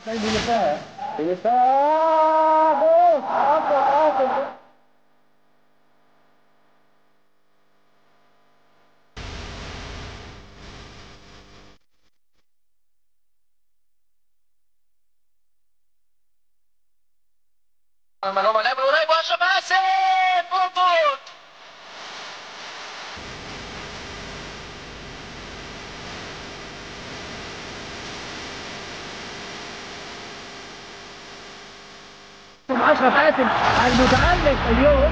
Manoma leva o Rei Bocha Messi! Ponto! أشرف حاتم المتألق اليوم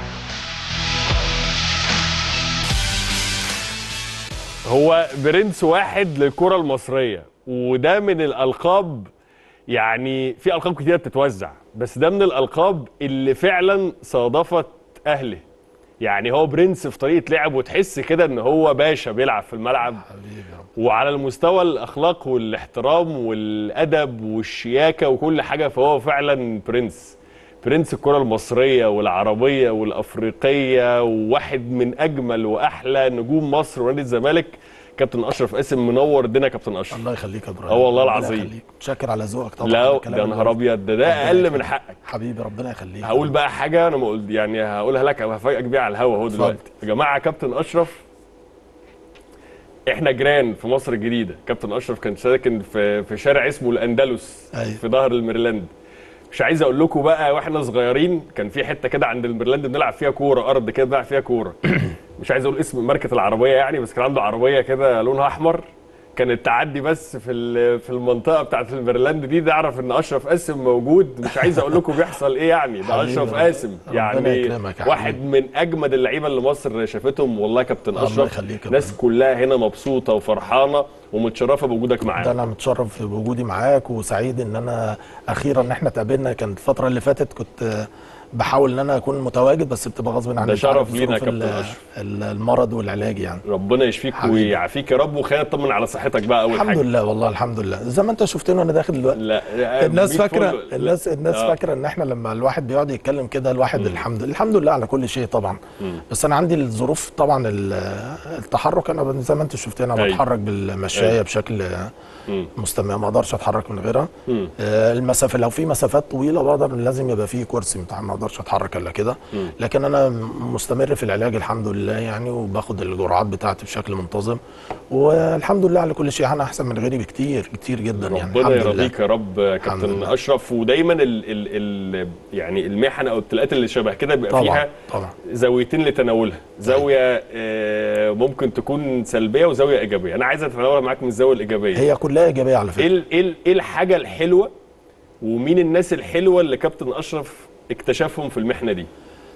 هو برنس واحد للكرة المصرية وده من الألقاب يعني في ألقاب كتيرة بتتوزع بس ده من الألقاب اللي فعلا صادفت أهله يعني هو برنس في طريقة لعب وتحس كده إن هو باشا بيلعب في الملعب وعلى المستوى الأخلاق والاحترام والأدب والشياكة وكل حاجة فهو فعلا برنس برنس الكرة المصرية والعربية والأفريقية وواحد من أجمل وأحلى نجوم مصر ونادي الزمالك كابتن أشرف قاسم منور الدنيا كابتن أشرف الله يخليك يا ابراهيم اه والله ربنا العظيم. يخليك. متشكر على ذوقك طبعا لا الكلام ده اللي نهار قلته. أبيض ده ده ربنا أقل من يخليك. حقك حبيبي ربنا يخليك هقول بقى حاجة أنا ما قلت يعني هقولها لك أو هفاجئك بيها على الهوا اهو دلوقتي يا جماعة كابتن أشرف احنا جيران في مصر الجديدة كابتن أشرف كان ساكن في في شارع اسمه الأندلس أيوة. في ظهر الميرلاند مش عايز اقول لكم بقى واحنا صغيرين كان في حته كده عند الميرلاند بنلعب فيها كوره ارض كده بنلعب فيها كوره مش عايز اقول اسم ماركه العربيه يعني بس كان عنده عربيه كده لونها احمر كانت تعدي بس في ال- في المنطقه بتاعت الميرلاند دي تعرف ان اشرف قاسم موجود مش عايز اقول لكم بيحصل ايه يعني ده حبيبي اشرف ربنا- قاسم ربنا يعني يكرمك يا واحد حبيبي. من اجمد اللعيبه اللي مصر شافتهم والله كابتن الله اشرف يخليك يا ناس ربنا. كلها هنا مبسوطه وفرحانه ومتشرفه بوجودك ده معانا انا متشرف بوجودي معاك وسعيد ان انا اخيرا ان احنا اتقابلنا كانت الفتره اللي فاتت كنت بحاول ان انا اكون متواجد بس بتبقى غصب عني ده أنت عارف شرف لينا يا ظروف كابتن ال- أشرف. ال- المرض والعلاج يعني ربنا يشفيك حبيبي. ويعافيك يا رب وخلينا نطمن على صحتك بقى اول الحمد حاجه لله والله الحمد لله زي ما انت شفتني وانا داخل دلوقتي لا الناس مية فاكره فل- الناس الناس آه. فاكره ان احنا لما الواحد بيقعد يتكلم كده الواحد الحمد الحمد لله على كل شيء طبعا بس انا عندي الظروف طبعا ال- التحرك انا زي ما انت شفت انا أيوة. بتحرك بالمشايه أيوة. بشكل مم. مستمر ما اقدرش اتحرك من غيرها مم. آه، المسافه لو في مسافات طويله بقدر لازم يبقى فيه كرسي بتاع ما اقدرش اتحرك الا كده لكن انا مستمر في العلاج الحمد لله يعني وباخد الجرعات بتاعتي بشكل منتظم والحمد لله على كل شيء انا احسن من غيري بكتير كتير جدا يعني ربنا الحمد لله يرضيك يا رب الحمد كابتن لله. اشرف ودايما ال ال ال يعني المحن او الابتلاءات اللي شبه كده بيبقى طبعا فيها طبعا زاويتين لتناولها زاويه آه، ممكن تكون سلبيه وزاويه ايجابيه انا عايز اتناولها معاك من الزاويه الايجابيه هي كلها ايجابيه على ايه فكره ال- ايه ال- ايه الحاجه الحلوه ومين الناس الحلوه اللي كابتن اشرف اكتشفهم في المحنه دي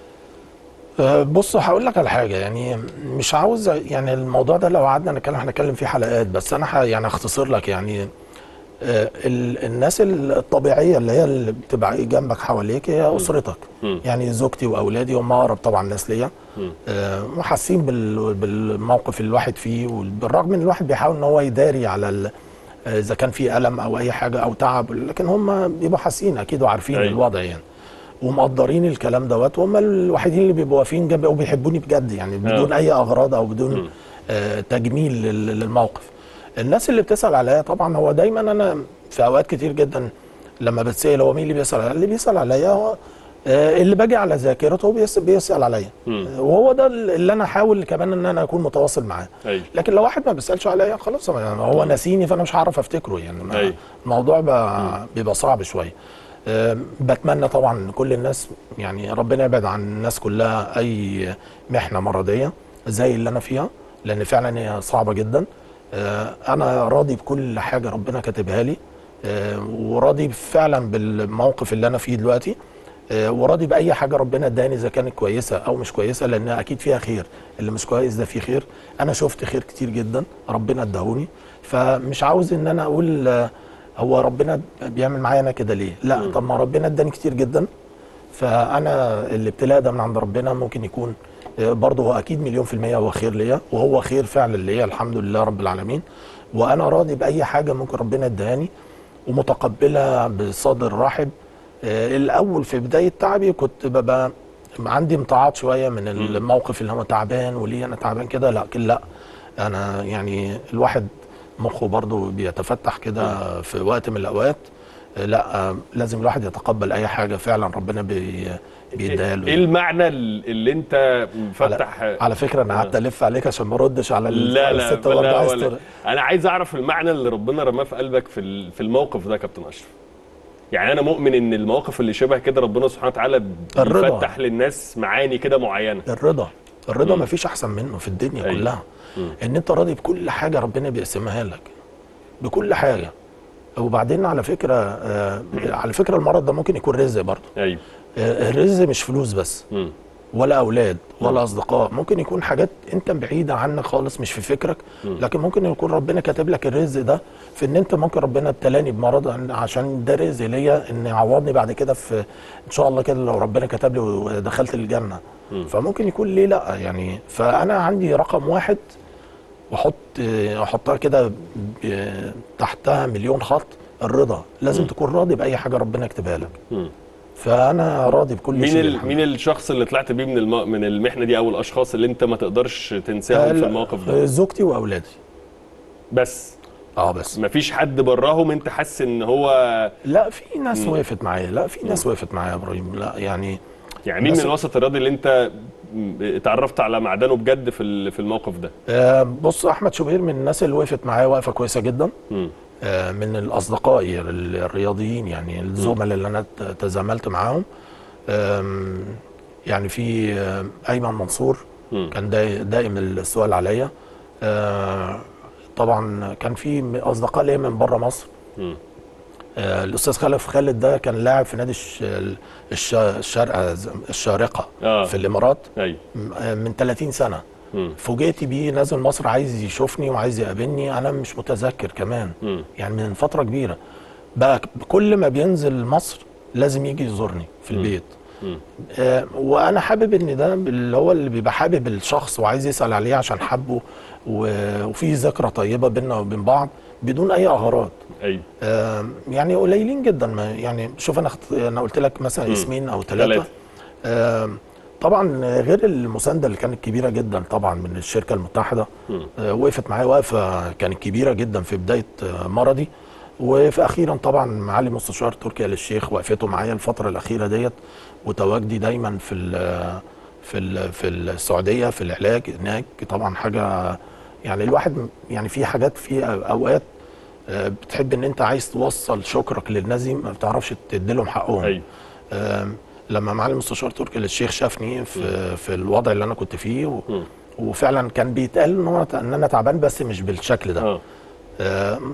أه، بص هقول لك على حاجه يعني مش عاوز يعني الموضوع ده لو قعدنا نتكلم هنتكلم فيه حلقات بس انا ح- يعني اختصر لك يعني أه، ال- الناس الطبيعيه اللي هي اللي بتبقى جنبك حواليك هي اسرتك مم. يعني زوجتي واولادي هم اقرب طبعا ناس ليا أه، وحاسين بال- بالموقف اللي الواحد فيه وبالرغم ان الواحد بيحاول ان هو يداري على ال- اذا كان في الم او اي حاجه او تعب لكن هم بيبقوا حاسين اكيد وعارفين أيوة. الوضع يعني ومقدرين الكلام دوت وهم الوحيدين اللي بيبقوا واقفين جنبي وبيحبوني بجد يعني بدون اي اغراض او بدون آه تجميل لل- للموقف الناس اللي بتسال عليا طبعا هو دايما انا في اوقات كتير جدا لما بتسال هو مين اللي بيسال عليا اللي بيسال عليا هو آه اللي باجي على ذاكرته بيس- بيسال عليا آه، وهو ده اللي انا احاول كمان ان انا اكون متواصل معاه أيوة. لكن لو واحد ما بيسالش عليا خلاص يعني هو ناسيني فانا مش هعرف افتكره يعني ما- أيوة. الموضوع بقى بيبقى صعب شويه آم، بتمنى طبعا ان كل الناس يعني ربنا يبعد عن الناس كلها اي محنه مرضيه زي اللي انا فيها لان فعلا هي صعبه جدا آه، انا راضي بكل حاجه ربنا كاتبها لي آه، وراضي فعلا بالموقف اللي انا فيه دلوقتي آه، وراضي باي حاجه ربنا اداني اذا كانت كويسه او مش كويسه لان اكيد فيها خير اللي مش كويس ده فيه خير انا شفت خير كتير جدا ربنا اداهوني فمش عاوز ان انا اقول آه، هو ربنا بيعمل معايا انا كده ليه لا طب ما ربنا اداني كتير جدا فانا الابتلاء ده من عند ربنا ممكن يكون آه، برضه هو اكيد مليون في المية هو خير ليا وهو خير فعلا ليا الحمد لله رب العالمين وانا راضي باي حاجه ممكن ربنا اداني ومتقبلها بصدر رحب آه، الاول في بدايه تعبي كنت ببقى عندي امتعاض شويه من الموقف اللي هو تعبان وليه انا تعبان كده لكن لا انا يعني الواحد مخه برضه بيتفتح كده في وقت من الاوقات آه، لا آه، لازم الواحد يتقبل اي حاجه فعلا ربنا بي بيديها ايه له المعنى اللي انت مفتح على, على فكره انا قعدت الف عليك عشان ما اردش على ال- لا على لا الست برضه ولا عايز ولا تر- انا عايز اعرف المعنى اللي ربنا رماه في قلبك في ال- في الموقف ده يا كابتن اشرف يعني انا مؤمن ان المواقف اللي شبه كده ربنا سبحانه وتعالى الرضا. بيفتح للناس معاني كده معينه الرضا الرضا مم. ما فيش احسن منه في الدنيا أيوة. كلها مم. ان انت راضي بكل حاجه ربنا بيقسمها لك بكل حاجه وبعدين على فكره آه على فكره المرض ده ممكن يكون رزق برضه ايوه آه الرزق مش فلوس بس مم. ولا اولاد ولا اصدقاء ممكن يكون حاجات انت بعيده عنك خالص مش في فكرك لكن ممكن يكون ربنا كاتب لك الرزق ده في ان انت ممكن ربنا ابتلاني بمرض عن- عشان ده رزق ليا ان يعوضني بعد كده في ان شاء الله كده لو ربنا كتب لي ودخلت الجنه فممكن يكون ليه لا يعني فانا عندي رقم واحد واحط احطها كده ب- تحتها مليون خط الرضا لازم تكون راضي باي حاجه ربنا يكتبها لك مم. فانا راضي بكل مين شيء ال... الحمد مين الشخص اللي طلعت بيه من الم... من المحنه دي او الاشخاص اللي انت ما تقدرش تنساهم في لا، الموقف ده زوجتي واولادي بس اه بس مفيش حد براهم انت حاسس ان هو لا في ناس وقفت معايا لا في ناس وقفت معايا يا ابراهيم لا يعني يعني مين من بس- الوسط الرياضي اللي انت م- اتعرفت على معدنه بجد في ال- في الموقف ده آه بص احمد شوبير من الناس اللي وقفت معايا وقفه كويسه جدا مم. آه من الاصدقاء ال- الرياضيين يعني الزملاء اللي انا ت- تزاملت معاهم آم، يعني في آم، ايمن منصور مم. كان داي- دائم السؤال عليا آه طبعا كان في م- اصدقاء ليا من بره مصر مم. آه، الاستاذ خلف خالد ده كان لاعب في نادي الش- الش- الشارقه الشارقه آه. في الامارات ايوه م- آه، من 30 سنه مم. فوجئت بيه نازل مصر عايز يشوفني وعايز يقابلني انا مش متذكر كمان مم. يعني من فتره كبيره بقى ك- كل ما بينزل مصر لازم يجي يزورني في البيت مم. آه وانا حابب ان ده اللي هو اللي بيبقى حابب الشخص وعايز يسال عليه عشان حبه و- وفي ذكرى طيبه بيننا وبين بعض بدون اي اغراض ايوه آه، يعني قليلين جدا ما يعني شوف انا اخت... انا قلت لك مثلا اسمين او ثلاثه ثلاثة. آه، طبعا غير المسانده اللي كانت كبيره جدا طبعا من الشركه المتحده مم. آه، وقفت معايا وقفه كانت كبيره جدا في بدايه آه، مرضي وفي اخيرا طبعا معالي مستشار تركي آل الشيخ وقفته معايا الفتره الاخيره ديت وتواجدي دايما في ال- في ال- في السعوديه في العلاج هناك طبعا حاجه يعني الواحد يعني في حاجات في اوقات آه، بتحب ان انت عايز توصل شكرك للناس دي ما بتعرفش تديلهم حقهم ايوه آم، لما معالي المستشار تركي آل الشيخ شافني في في الوضع اللي انا كنت فيه و مم. وفعلا كان بيتقال ان هو ان انا تعبان بس مش بالشكل ده اه آم،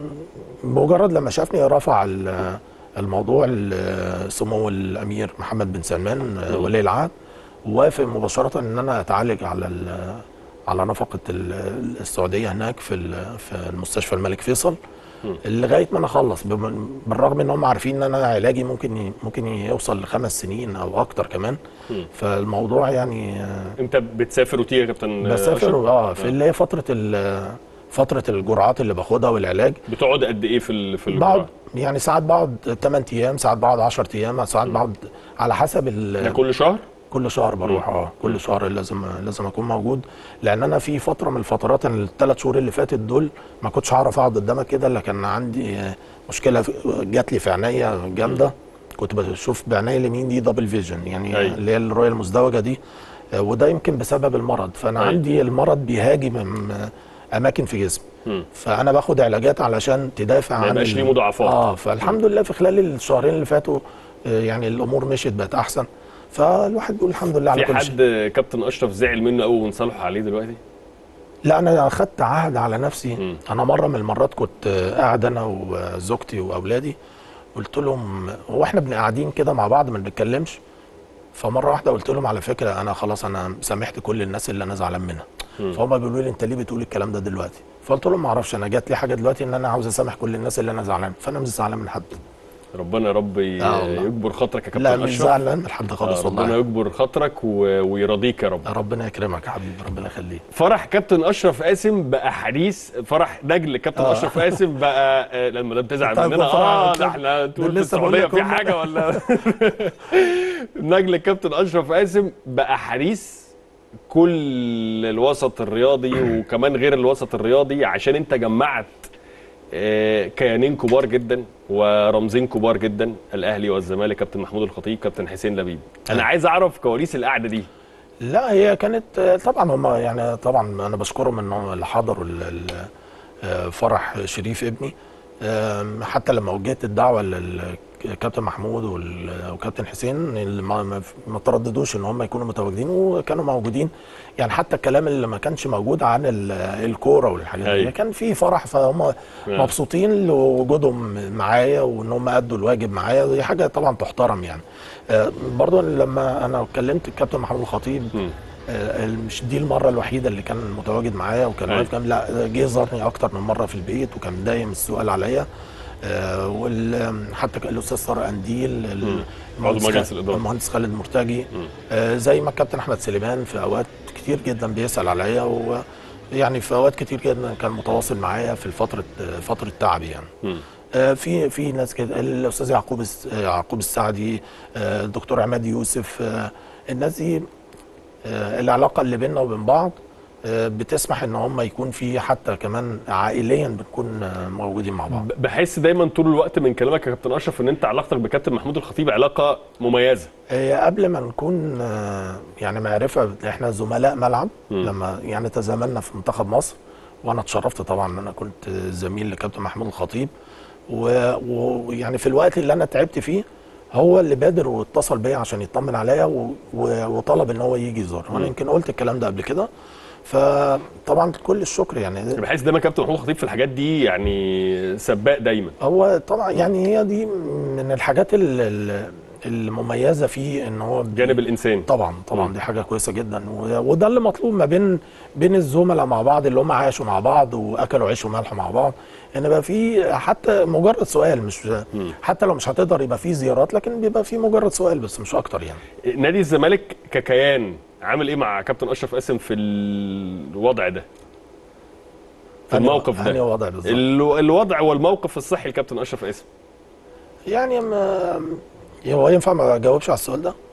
مجرد لما شافني رفع ال- الموضوع ل- سمو الامير محمد بن سلمان آه، ولي العهد ووافق مباشره ان انا اتعالج على ال- على نفقه ال- السعوديه هناك في ال- في المستشفى الملك فيصل لغايه ما انا اخلص بم- بالرغم ان هم عارفين ان انا علاجي ممكن ي- ممكن يوصل لخمس سنين او اكتر كمان فالموضوع يعني آه، انت بتسافر وتيجي يا كابتن بسافر أشرف؟ اه في اللي هي فتره ال- فتره الجرعات اللي باخدها والعلاج بتقعد قد ايه في ال... في بقعد الجرعة؟ يعني ساعات بقعد 8 ايام ساعات بقعد 10 ايام ساعات بقعد على حسب ال- ده كل شهر؟ كل شهر بروح اه كل شهر لازم لازم اكون موجود لان انا في فتره من الفترات الثلاث شهور اللي فاتت دول ما كنتش هعرف اقعد قدامك كده الا كان عندي آه، مشكله في- جات لي في عينيا جامده كنت بشوف بعينيا اليمين دي دبل فيجن يعني أيوة. اللي هي الرؤيه المزدوجه دي آه، وده يمكن بسبب المرض فانا أيوة. عندي المرض بيهاجم آه، اماكن في جسمي مم. فانا باخد علاجات علشان تدافع ما عن يبقاش ال- ليه مضاعفات. اه فالحمد لله في خلال الشهرين اللي فاتوا آه، يعني الامور مشيت بقت احسن فالواحد بيقول الحمد لله على في كل شيء حد كابتن اشرف زعل منه قوي ونصالحه عليه دلوقتي؟ لا انا اخدت عهد على نفسي مم. انا مره من المرات كنت آه، قاعد انا وزوجتي واولادي قلت لهم هو احنا بن قاعدين كده مع بعض ما بنتكلمش فمره واحده قلت لهم على فكره انا خلاص انا سامحت كل الناس اللي انا زعلان منها فهم بيقولوا لي انت ليه بتقول الكلام ده دلوقتي فقلت لهم ما اعرفش انا جات لي حاجه دلوقتي ان انا عاوز اسامح كل الناس اللي انا زعلان فانا مش زعلان من حد ربنا يا رب ي- آه والله. يجبر خاطرك يا كابتن لا مش اشرف زعلان من حد خالص آه، ربنا والله يجبر خاطرك و... ويرضيك يا رب ربنا يكرمك يا حبيبي ربنا يخليك فرح كابتن اشرف قاسم بقى حديث فرح نجل كابتن آه. اشرف قاسم بقى آه، لما ده بتزعل طيب مننا وفرح اه قلت ده لك- احنا ده تقول في لسه بقول السعوديه لك في هم- حاجه ولا نجل كابتن اشرف قاسم بقى حديث كل الوسط الرياضي وكمان غير الوسط الرياضي عشان انت جمعت آه، كيانين كبار جدا ورمزين كبار جدا الاهلي والزمالك كابتن محمود الخطيب كابتن حسين لبيب انا أيوة. عايز اعرف كواليس القعده دي لا هي كانت آه، طبعا هم يعني طبعا انا بشكرهم انهم اللي حضروا ال- ال- آه، فرح شريف ابني آم، حتى لما وجهت الدعوه للكابتن محمود وال- وكابتن حسين اللي ما ما- ما ترددوش ان هم يكونوا متواجدين وكانوا موجودين يعني حتى الكلام اللي ما كانش موجود عن ال- الكوره والحاجات أيوة. دي كان في فرح فهم مبسوطين لوجودهم معايا وان هم ادوا الواجب معايا ودي حاجه طبعا تحترم يعني آه، برضو لما انا كلمت الكابتن محمود الخطيب آه، مش دي المره الوحيده اللي كان متواجد معايا وكان أيوة. واقف جنبي لا جه زارني اكتر من مره في البيت وكان دايم السؤال عليا آه، وال حتى الاستاذ طارق قنديل ال- المهندس مجلس خ- الإدارة. المهندس خالد مرتجي آه، زي ما الكابتن احمد سليمان في اوقات كتير جدا بيسال عليا ويعني في اوقات كتير جدا كان متواصل معايا في فتره فتره تعبي يعني آه، في في ناس كده الاستاذ يعقوب الس- آه، يعقوب السعدي آه، الدكتور عماد يوسف آه، الناس دي آه، العلاقه اللي بيننا وبين بعض آه، بتسمح ان هم يكون في حتى كمان عائليا بنكون آه، موجودين مع بعض ب- بحس دايما طول الوقت من كلامك يا كابتن اشرف ان انت علاقتك بكابتن محمود الخطيب علاقه مميزه هي قبل ما نكون آه، يعني معرفه احنا زملاء ملعب لما يعني تزاملنا في منتخب مصر وانا اتشرفت طبعا ان انا كنت زميل لكابتن محمود الخطيب و- ويعني في الوقت اللي انا تعبت فيه هو اللي بادر واتصل بيا عشان يطمن عليا و- و- وطلب ان هو يجي يزور وانا يمكن قلت الكلام ده قبل كده فطبعا كل الشكر يعني بحس دايما كابتن محمود الخطيب في الحاجات دي يعني سباق دايما هو طبعا يعني هي دي من الحاجات ال- ال- المميزه فيه ان هو بي- جانب الانسان طبعا طبعا دي حاجه كويسه جدا و- وده اللي مطلوب ما بين بين الزملاء مع بعض اللي هم عاشوا مع بعض واكلوا عيش وملح مع بعض ان يبقى في حتى مجرد سؤال مش حتى لو مش هتقدر يبقى في زيارات لكن بيبقى في مجرد سؤال بس مش اكتر يعني نادي الزمالك ككيان عامل ايه مع كابتن اشرف قاسم في الوضع ده في أنهي- الموقف أنهي ده وضع بالظبط ال- الوضع والموقف الصحي لكابتن اشرف قاسم يعني ما هو ينفع ما اجاوبش على السؤال ده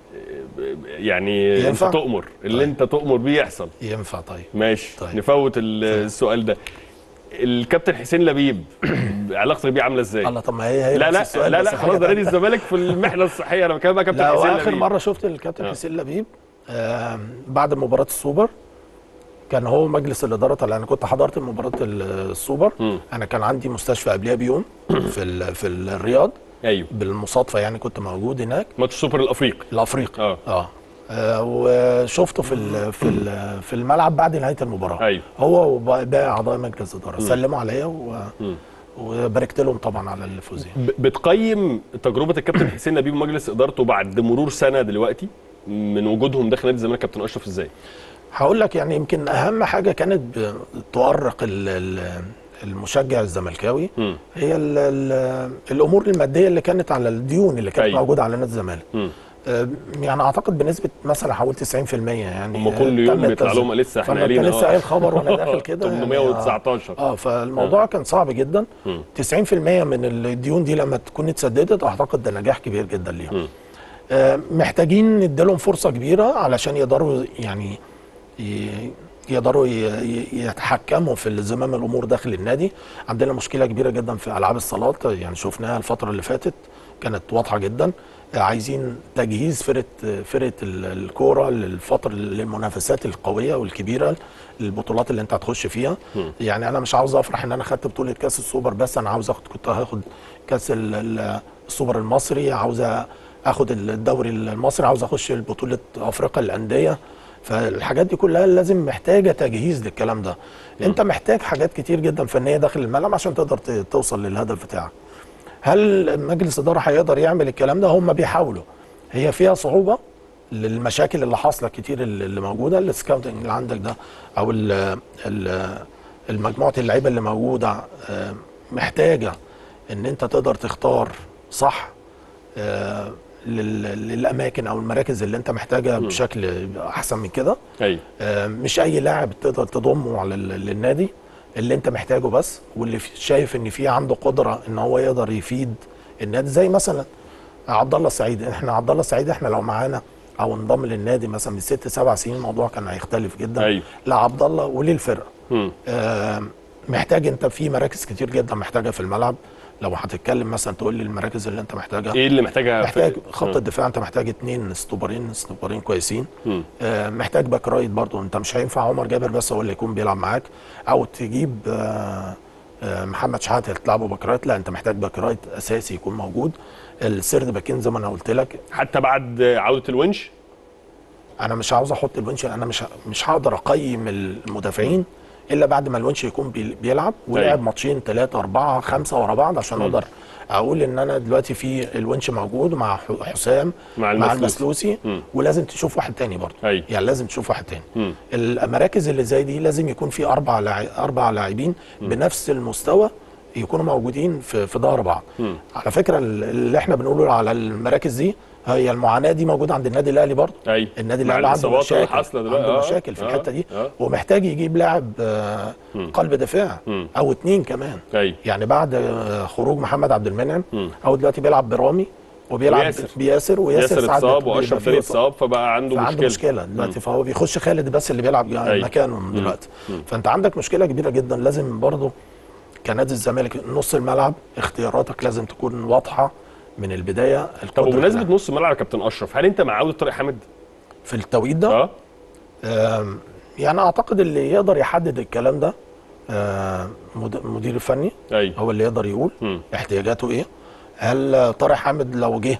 يعني انت ينفع؟ تؤمر اللي طيب. انت تؤمر بيه يحصل ينفع طيب ماشي طيب. نفوت ال- السؤال ده الكابتن حسين لبيب علاقتك بيه عامله ازاي الله طب ما هي هي لا نفس لا السؤال لا بس لا حاجة خلاص ده نادي تانية. الزمالك في المحنه الصحيه انا بتكلم بقى كابتن لا حسين واخر لبيب مره شفت الكابتن آه. حسين لبيب آم، بعد مباراه السوبر كان هو مجلس الاداره طلع انا كنت حضرت مباراه السوبر مم. انا كان عندي مستشفى قبلها بيوم في ال- في الرياض ايوه بالمصادفه يعني كنت موجود هناك ماتش السوبر الافريقي الافريقي اه. اه آه، وشفته في ال في ال في الملعب بعد نهايه المباراه ايوه. هو وباقي اعضاء مجلس الاداره سلموا عليا و وباركت لهم طبعا على الفوز يعني. ب- بتقيم تجربه الكابتن حسين لبيب ومجلس ادارته بعد مرور سنه دلوقتي من وجودهم داخل نادي الزمالك كابتن اشرف ازاي؟ هقول لك يعني يمكن اهم حاجه كانت ب- تؤرق ال- ال- المشجع الزملكاوي مم. هي ال ال الامور الماديه اللي كانت على الديون اللي كانت أيوة. موجوده على نادي الزمالك مم. آه، يعني اعتقد بنسبه مثلا حوالي 90% يعني هم كل يوم تم بيطلع التسجيل. لهم لسه احنا فأنا قايلين كان لسه أهو. قايل خبر وانا داخل كده يعني 819 اه فالموضوع كان صعب جدا 90% من الديون دي لما تكون اتسددت اعتقد ده نجاح كبير جدا ليهم آه، محتاجين نديلهم فرصه كبيره علشان يقدروا يعني ي- يقدروا ي- ي- يتحكموا في زمام الامور داخل النادي عندنا مشكله كبيره جدا في العاب الصالات يعني شفناها الفتره اللي فاتت كانت واضحه جدا آه، عايزين تجهيز فرقه فرقه ال- الكوره للفتره للمنافسات القويه والكبيره البطولات اللي انت هتخش فيها يعني انا مش عاوز افرح ان انا خدت بطوله كاس السوبر بس انا عاوز اخد كنت هاخد كاس ال- ال- السوبر المصري عاوز اخد الدوري المصري عاوز اخش بطوله افريقيا للانديه فالحاجات دي كلها لازم محتاجه تجهيز للكلام ده انت محتاج حاجات كتير جدا فنيه داخل الملعب عشان تقدر ت- توصل للهدف بتاعك هل مجلس الاداره هيقدر يعمل الكلام ده هم بيحاولوا هي فيها صعوبه للمشاكل اللي حاصله كتير اللي اللي موجوده السكاوتنج اللي عندك ده او ال- ال- المجموعه اللعيبه اللي موجوده آه، محتاجه ان انت تقدر تختار صح آه، لل- للاماكن او المراكز اللي انت محتاجها بشكل احسن من كده ايوه آه، مش اي لاعب تقدر تضمه على ال- للنادي اللي انت محتاجه بس واللي في- شايف ان في عنده قدره ان هو يقدر يفيد النادي زي مثلا عبد الله السعيد احنا عبد الله السعيد احنا لو معانا او انضم للنادي مثلا من ست سبع سنين الموضوع كان هيختلف جدا أيوة. لا عبد الله وللفرقه مم. آه محتاج انت في مراكز كتير جدا محتاجها في الملعب لو هتتكلم مثلا تقول لي المراكز اللي انت محتاجها ايه اللي محتاجها محتاج في- خط آه. الدفاع انت محتاج اتنين ستوبرين ستوبرين كويسين مم. آه، محتاج باك رايت برضو انت مش هينفع عمر جابر بس هو اللي يكون بيلعب معاك او تجيب آه، آه، محمد شحاته تلعبه باك رايت لا انت محتاج باك رايت اساسي يكون موجود السرد باكين زي ما انا قلت لك حتى بعد عوده الونش انا مش عاوز احط الونش انا مش ه- مش هقدر اقيم المدافعين الا بعد ما الونش يكون بي- بيلعب ولعب أيوة. ماتشين ثلاثه اربعه خمسه ورا بعض عشان اقدر اقول ان انا دلوقتي في الونش موجود مع ح- حسام مع مع المسلوسي. المسلوسي مم. ولازم تشوف واحد تاني برضه أيوة. يعني لازم تشوف واحد تاني مم. المراكز اللي زي دي لازم يكون في اربع لاعب اربع لاعبين بنفس المستوى يكونوا موجودين في في ظهر بعض مم. على فكره ال- اللي احنا بنقوله على المراكز دي هي المعاناه دي موجوده عند النادي الاهلي برضه أيوة. النادي مع الاهلي عنده الإصابات اللي مشاكل حاصلة دلوقتي. عنده آه. مشاكل في آه. الحته دي آه. ومحتاج يجيب لاعب آه، قلب دفاع مم. او اتنين كمان أيوة. يعني بعد آه، خروج محمد عبد المنعم مم. هو دلوقتي بيلعب برامي وبيلعب وياسر. بياسر وياسر ياسر ساعات اتصاب بيبقى واشرف فيه داري إصابة. اتصاب فبقى عنده فعنده مشكله مشكله دلوقتي فهو بيخش خالد بس اللي بيلعب جا- أيوة. مكانه دلوقتي فانت عندك مشكله كبيره جدا لازم برضه كنادي الزمالك نص الملعب اختياراتك لازم تكون واضحه من البدايه طب القدرة وبمناسبه بتاعتك. نص الملعب يا كابتن اشرف هل انت مع عوده طارق حامد؟ في التوقيت ده اه آم، يعني اعتقد اللي يقدر يحدد الكلام ده آم، مد- المدير الفني ايوه هو اللي يقدر يقول مم. احتياجاته ايه هل طارق حامد لو جه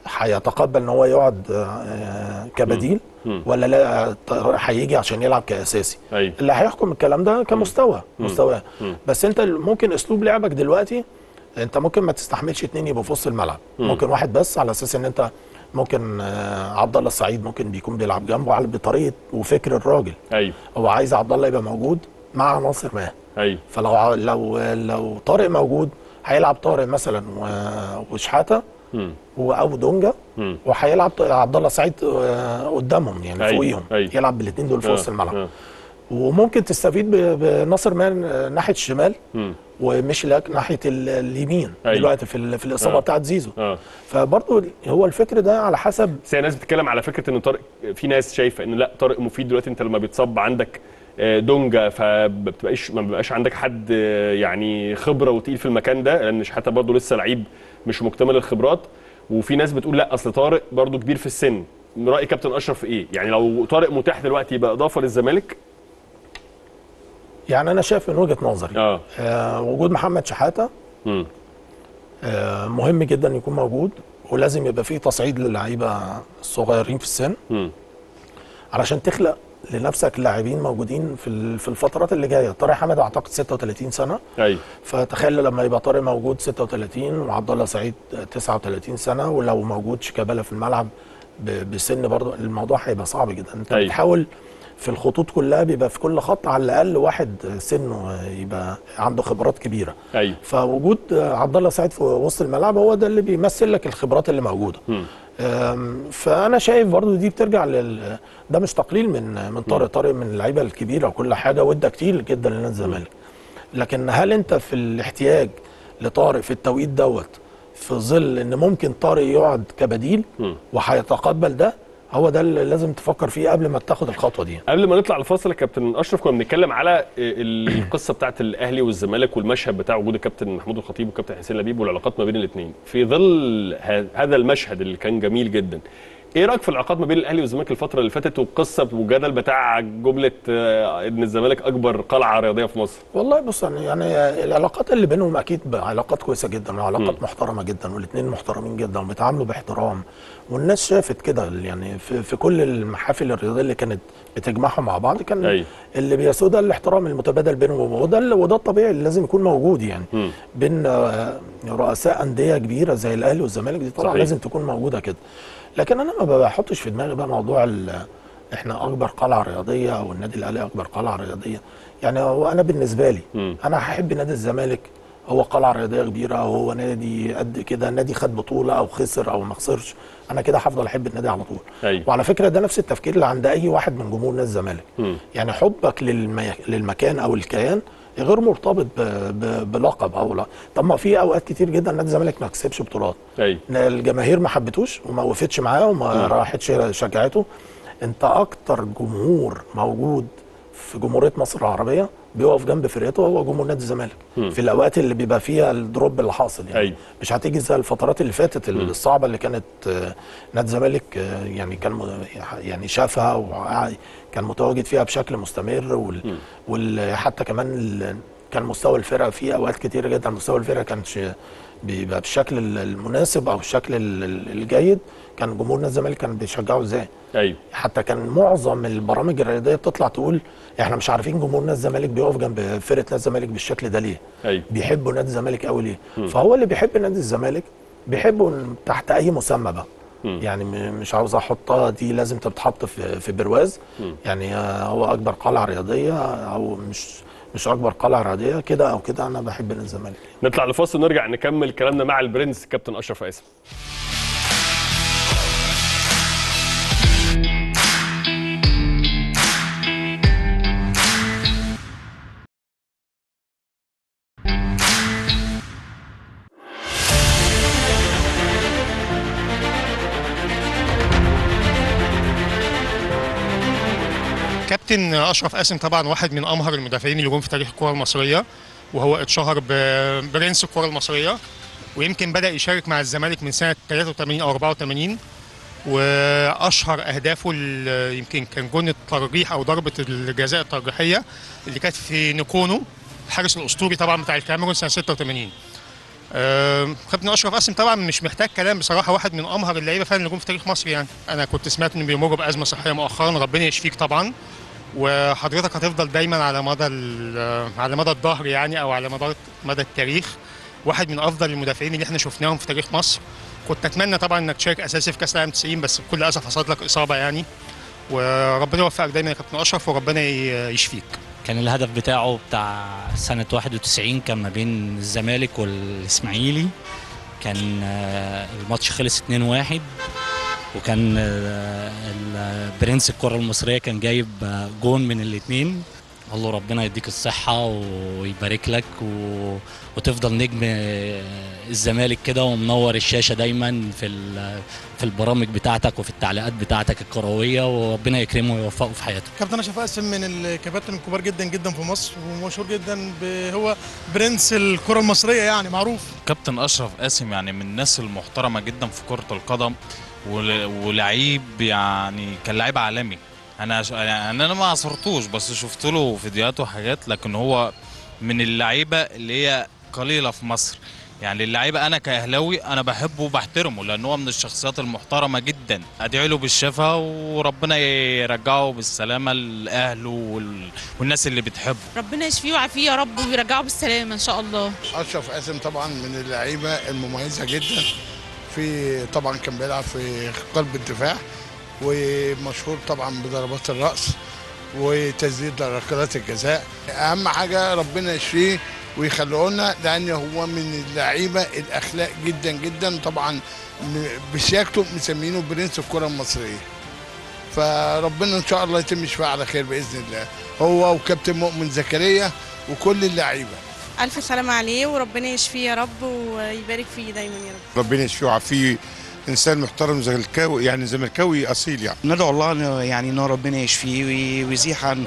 هيتقبل ان هو يقعد آه، كبديل مم. ولا لا طارق هيجي عشان يلعب كاساسي ايوه اللي هيحكم الكلام ده كمستوى مستوى مم. بس انت ممكن اسلوب لعبك دلوقتي انت ممكن ما تستحملش اتنين يبقوا في وسط الملعب ممكن واحد بس على اساس ان انت ممكن آه، عبد الله السعيد ممكن بيكون بيلعب جنبه على بطريقه وفكر الراجل ايوه هو عايز عبد الله يبقى موجود مع ناصر ماهر ايوه فلو ع- لو لو طارق موجود هيلعب طارق مثلا و- وشحاته مم. و- او دونجا مم. وهيلعب ط- عبد الله سعيد آه، قدامهم يعني أيوة، فوقيهم أيوة. يلعب بالاثنين دول في آه، وسط الملعب آه. وممكن تستفيد ب- بناصر مان آه، ناحيه الشمال مم. ومشلاك ناحيه ال- اليمين أيوة. دلوقتي في ال- في الاصابه آه. بتاعت زيزو اه فبرضه هو الفكر ده على حسب بس هي ناس بتتكلم على فكره ان طارق في ناس شايفه ان لا طارق مفيد دلوقتي انت لما بيتصاب عندك آه، دونجا فبتبقاش ما بيبقاش عندك حد آه، يعني خبره وتقيل في المكان ده لان شحاته برضه لسه لعيب مش مكتمل الخبرات وفي ناس بتقول لا اصل طارق برضه كبير في السن راي كابتن اشرف ايه يعني لو طارق متاح دلوقتي يبقى اضافه للزمالك يعني انا شايف من وجهه نظري اه آه وجود محمد شحاته امم آه مهم جدا يكون موجود ولازم يبقى فيه تصعيد للعيبه الصغيرين في السن امم علشان تخلق لنفسك لاعبين موجودين في ال- في الفترات اللي جايه طارق حامد اعتقد 36 سنه ايوه فتخيل لما يبقى طارق موجود 36 وعبد الله سعيد 39 سنه ولو موجود شيكابالا في الملعب ب- بسن برضه الموضوع هيبقى صعب جدا انت أيوة. بتحاول في الخطوط كلها بيبقى في كل خط على الاقل واحد سنه يبقى عنده خبرات كبيره ايوه فوجود عبد الله سعيد في وسط الملعب هو ده اللي بيمثل لك الخبرات اللي موجوده مم. أم، فانا شايف برضو دي بترجع لل ده مش تقليل من من طارق طارق من اللعيبه الكبيره وكل حاجه وادى كتير جدا لنادي الزمالك لكن هل انت في الاحتياج لطارق في التوقيت دوت في ظل ان ممكن طارق يقعد كبديل مم. وهيتقبل ده هو ده اللي لازم تفكر فيه قبل ما تاخد الخطوه دي قبل ما نطلع الفاصل يا كابتن اشرف كنا بنتكلم على القصه بتاعت الاهلي والزمالك والمشهد بتاع وجود الكابتن محمود الخطيب والكابتن حسين لبيب والعلاقات ما بين الاثنين في ظل ه- هذا المشهد اللي كان جميل جدا ايه رايك في العلاقات ما بين الاهلي والزمالك الفتره اللي فاتت والقصه والجدل بتاع جمله آه، ان الزمالك اكبر قلعه رياضيه في مصر والله بص يعني يعني العلاقات اللي بينهم اكيد بقى علاقات كويسه جدا وعلاقات محترمه جدا والاثنين محترمين جدا وبيتعاملوا باحترام والناس شافت كده يعني في, في كل المحافل الرياضيه اللي كانت بتجمعهم مع بعض كان أيوة. اللي بيسودها الاحترام المتبادل بينهم وده اللي- وده الطبيعي اللي لازم يكون موجود يعني مم. بين آه، رؤساء انديه كبيره زي الاهلي والزمالك دي طبعا صحيح. لازم تكون موجوده كده لكن انا ما بحطش في دماغي بقى موضوع ال- احنا اكبر قلعه رياضيه او النادي الاهلي اكبر قلعه رياضيه يعني هو انا بالنسبه لي مم. انا هحب نادي الزمالك هو قلعه رياضيه كبيره هو نادي قد كده نادي خد بطوله او خسر او ما خسرش انا كده هفضل احب النادي على طول أيوة. وعلى فكره ده نفس التفكير اللي عند اي واحد من جمهور نادي الزمالك مم. يعني حبك للمي... للمكان او الكيان غير مرتبط ب... ب... بلقب او لا طب ما في اوقات كتير جدا نادي الزمالك ما كسبش بطولات ايوه الجماهير ما حبتوش وما وقفتش معاه وما راحتش شجعته انت اكتر جمهور موجود في جمهوريه مصر العربيه بيقف جنب فرقته هو جمهور نادي الزمالك في الاوقات اللي بيبقى فيها الدروب اللي حاصل يعني أيوة. مش هتيجي زي الفترات اللي فاتت الصعبه اللي كانت آه، نادي الزمالك آه، يعني كان م- يعني شافها وكان متواجد فيها بشكل مستمر وال وحتى كمان ال- كان مستوى الفرقه في اوقات كتيره جدا مستوى الفرقه كانش بيبقى بالشكل ال- المناسب او الشكل ال- ال- الجيد كان جمهور نادي الزمالك كان بيشجعه ازاي ايوه حتى كان معظم البرامج الرياضيه بتطلع تقول احنا مش عارفين جمهور نادي الزمالك بيقف جنب فرقه نادي الزمالك بالشكل ده ليه ايوه بيحبوا نادي الزمالك قوي ليه فهو اللي بيحب نادي الزمالك بيحبه تحت اي مسمى بقى يعني م- مش عاوز احطها دي لازم تتحط في في برواز يعني آه، هو اكبر قلعه رياضيه او مش مش اكبر قلعه رياضيه كده او كده انا بحب نادي الزمالك نطلع لفاصل ونرجع نكمل كلامنا مع البرنس كابتن اشرف قاسم كابتن اشرف قاسم طبعا واحد من امهر المدافعين اللي جم في تاريخ الكره المصريه وهو اتشهر ببرنس الكره المصريه ويمكن بدا يشارك مع الزمالك من سنه 83 او 84 واشهر اهدافه ال- يمكن كان جون الترجيح او ضربه الجزاء الترجيحيه اللي كانت في نيكونو الحارس الاسطوري طبعا بتاع الكاميرون سنه 86 آه، كابتن اشرف قاسم طبعا مش محتاج كلام بصراحه واحد من امهر اللعيبه فعلا اللي جم في تاريخ مصر يعني انا كنت سمعت انه بيمر بازمه صحيه مؤخرا ربنا يشفيك طبعا وحضرتك هتفضل دايما على مدى ال- على مدى الظهر يعني او على مدى مدى التاريخ واحد من افضل المدافعين اللي احنا شفناهم في تاريخ مصر كنت اتمنى طبعا انك تشارك اساسي في كاس العالم 90 بس بكل اسف حصلت لك اصابه يعني وربنا يوفقك دايما يا كابتن اشرف وربنا ي- يشفيك كان الهدف بتاعه بتاع سنة 91 كان ما بين الزمالك والإسماعيلي كان آه، الماتش خلص 2-1 وكان آه، البرنس الكرة المصرية كان جايب آه، جون من الاتنين قال له ربنا يديك الصحة ويبارك لك و... وتفضل نجم آه، الزمالك كده ومنور الشاشة دايما في ال... في البرامج بتاعتك وفي التعليقات بتاعتك الكروية وربنا يكرمه ويوفقه في حياته كابتن اشرف قاسم من الكباتن الكبار جدا جدا في مصر ومشهور جدا ب- هو برنس الكره المصريه يعني معروف كابتن اشرف قاسم يعني من الناس المحترمه جدا في كره القدم ول- ولعيب يعني كان لعيب عالمي انا ش... يعني انا ما عصرتوش بس شفت له فيديوهات وحاجات لكن هو من اللعيبه اللي هي قليله في مصر يعني اللعيبه انا كاهلاوي انا بحبه وبحترمه لان هو من الشخصيات المحترمه جدا ادعي له بالشفاء وربنا يرجعه بالسلامه لاهله وال... والناس اللي بتحبه ربنا يشفيه ويعافيه يا رب ويرجعه بالسلامه ان شاء الله اشرف قاسم طبعا من اللعيبه المميزه جدا في طبعا كان بيلعب في قلب الدفاع ومشهور طبعا بضربات الراس وتسديد ركلات الجزاء اهم حاجه ربنا يشفيه ويخليه لنا لان هو من اللعيبه الاخلاق جدا جدا طبعا م- بشياكته مسمينه برنس الكره المصريه فربنا ان شاء الله يتم شفاء على خير باذن الله هو وكابتن مؤمن زكريا وكل اللعيبه الف سلامه عليه وربنا يشفيه يا رب ويبارك فيه دايما يا رب ربنا يشفيه ويعافيه انسان محترم زملكاوي يعني زملكاوي اصيل يعني ندعو الله إنه- يعني انه ربنا يشفيه وي- ويزيح عن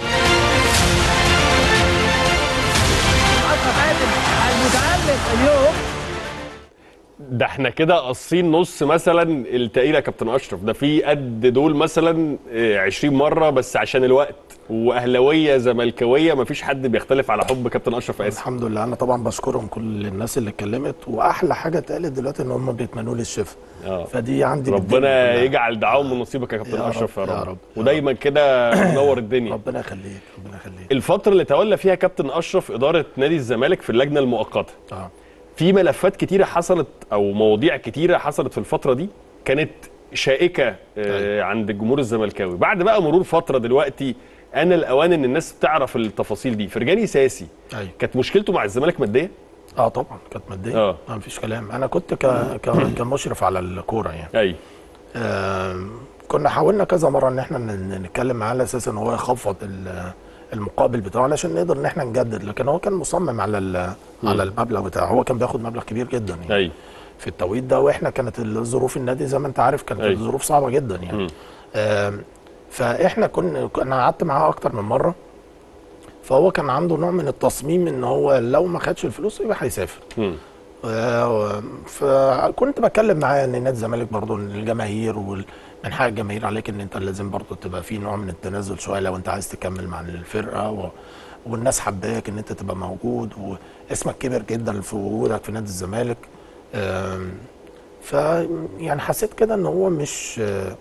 اشرف قاسم المتالق اليوم ده احنا كده قاصين نص مثلا التقيله يا كابتن اشرف ده في قد دول مثلا آه، 20 مره بس عشان الوقت واهلاويه زملكاويه مفيش حد بيختلف على حب كابتن اشرف قاسم الحمد لله انا طبعا بشكرهم كل الناس اللي اتكلمت واحلى حاجه اتقالت دلوقتي ان هم بيتمنوا لي الشفاء اه فدي عندي بالدنيا ربنا كلها. يجعل دعاهم من نصيبك يا كابتن يا اشرف يا رب، رب, يا رب، يا ودايما كده منور الدنيا ربنا يخليك ربنا يخليك الفتره اللي تولى فيها كابتن اشرف اداره نادي الزمالك في اللجنه المؤقته اه في ملفات كتيره حصلت او مواضيع كتيره حصلت في الفتره دي كانت شائكه آه عند الجمهور الزملكاوي بعد بقى مرور فتره دلوقتي انا الاوان ان الناس تعرف التفاصيل دي فرجاني ساسي ايوه كانت مشكلته مع الزمالك ماديه اه طبعا كانت ماديه اه. ما فيش كلام انا كنت ك... ك... كمشرف على الكوره يعني ايوه آم، كنا حاولنا كذا مره ان احنا ن- نتكلم معاه على اساس ان هو يخفض ال- المقابل بتاعه علشان نقدر ان احنا نجدد لكن هو كان مصمم على ال- على المبلغ بتاعه هو كان بياخد مبلغ كبير جدا يعني ايوه في التوقيت ده واحنا كانت الظروف النادي زي ما انت عارف كانت أيوة. الظروف صعبه جدا يعني مم. آم، فاحنا كنا انا قعدت معاه اكتر من مره فهو كان عنده نوع من التصميم ان هو لو ما خدش الفلوس يبقى هيسافر مم. آه، فكنت بتكلم معاه ان نادي الزمالك برضو إن الجماهير وال... من حق الجماهير عليك ان انت لازم برضو تبقى في نوع من التنازل شويه لو انت عايز تكمل مع الفرقه و... والناس حباك ان انت تبقى موجود واسمك كبر جدا في وجودك في نادي الزمالك آم، ف يعني حسيت كده ان هو مش آه،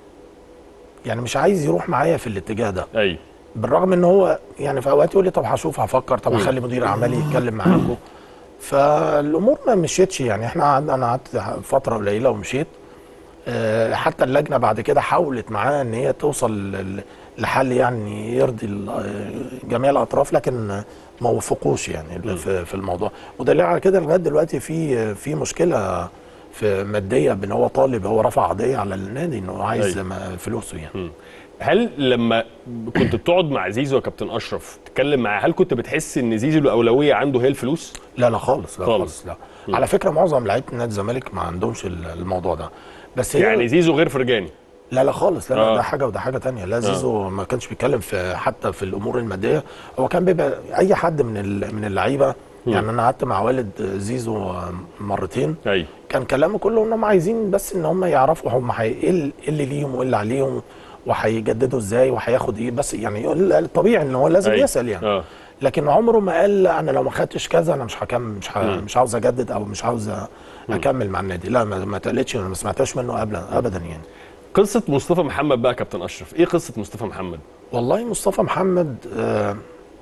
يعني مش عايز يروح معايا في الاتجاه ده ايوه بالرغم ان هو يعني في اوقات يقول لي طب هشوف هفكر طب اخلي مدير اعمالي يتكلم معاكم فالامور ما مشيتش يعني احنا قعدنا انا قعدت فتره قليله ومشيت آه، حتى اللجنه بعد كده حاولت معاه ان هي توصل ل- لحل يعني يرضي ال- آه، جميع الاطراف لكن ما وفقوش يعني في في الموضوع ودليل على كده لغايه دلوقتي في في مشكله في ماديه بان هو طالب هو رفع قضيه على النادي انه عايز أيوة. ما- فلوسه يعني هل لما كنت بتقعد مع زيزو يا كابتن اشرف تتكلم معاه هل كنت بتحس ان زيزو الاولويه عنده هي الفلوس لا لا خالص لا خالص. خالص, لا على فكره معظم لعيبه نادي الزمالك ما عندهمش ال- الموضوع ده بس هي يعني زيزو غير فرجاني لا لا خالص لا, آه. لا ده حاجه وده حاجه تانية لا زيزو ما كانش بيتكلم في حتى في الامور الماديه هو كان بيبقى اي حد من ال- من اللعيبه يعني انا قعدت مع والد زيزو مرتين ايوه كان كلامه كله ان هم عايزين بس ان هم يعرفوا هم حي... ايه ال- إيه اللي ليهم وايه اللي عليهم وهيجددوا ازاي وهياخد ايه بس يعني الطبيعي ان هو لازم أيوة. يسال يعني اه لكن عمره ما قال لا، انا لو ما خدتش كذا انا مش هكمل مش ه... مم. مش عاوز اجدد او مش عاوز أ- اكمل مع النادي لا ما, ما اتقالتش انا ما سمعتهاش منه ابدا ابدا يعني قصه مصطفى محمد بقى يا كابتن اشرف ايه قصه مصطفى محمد والله مصطفى محمد آه،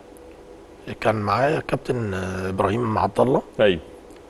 كان معايا كابتن آه، ابراهيم عبد الله ايوه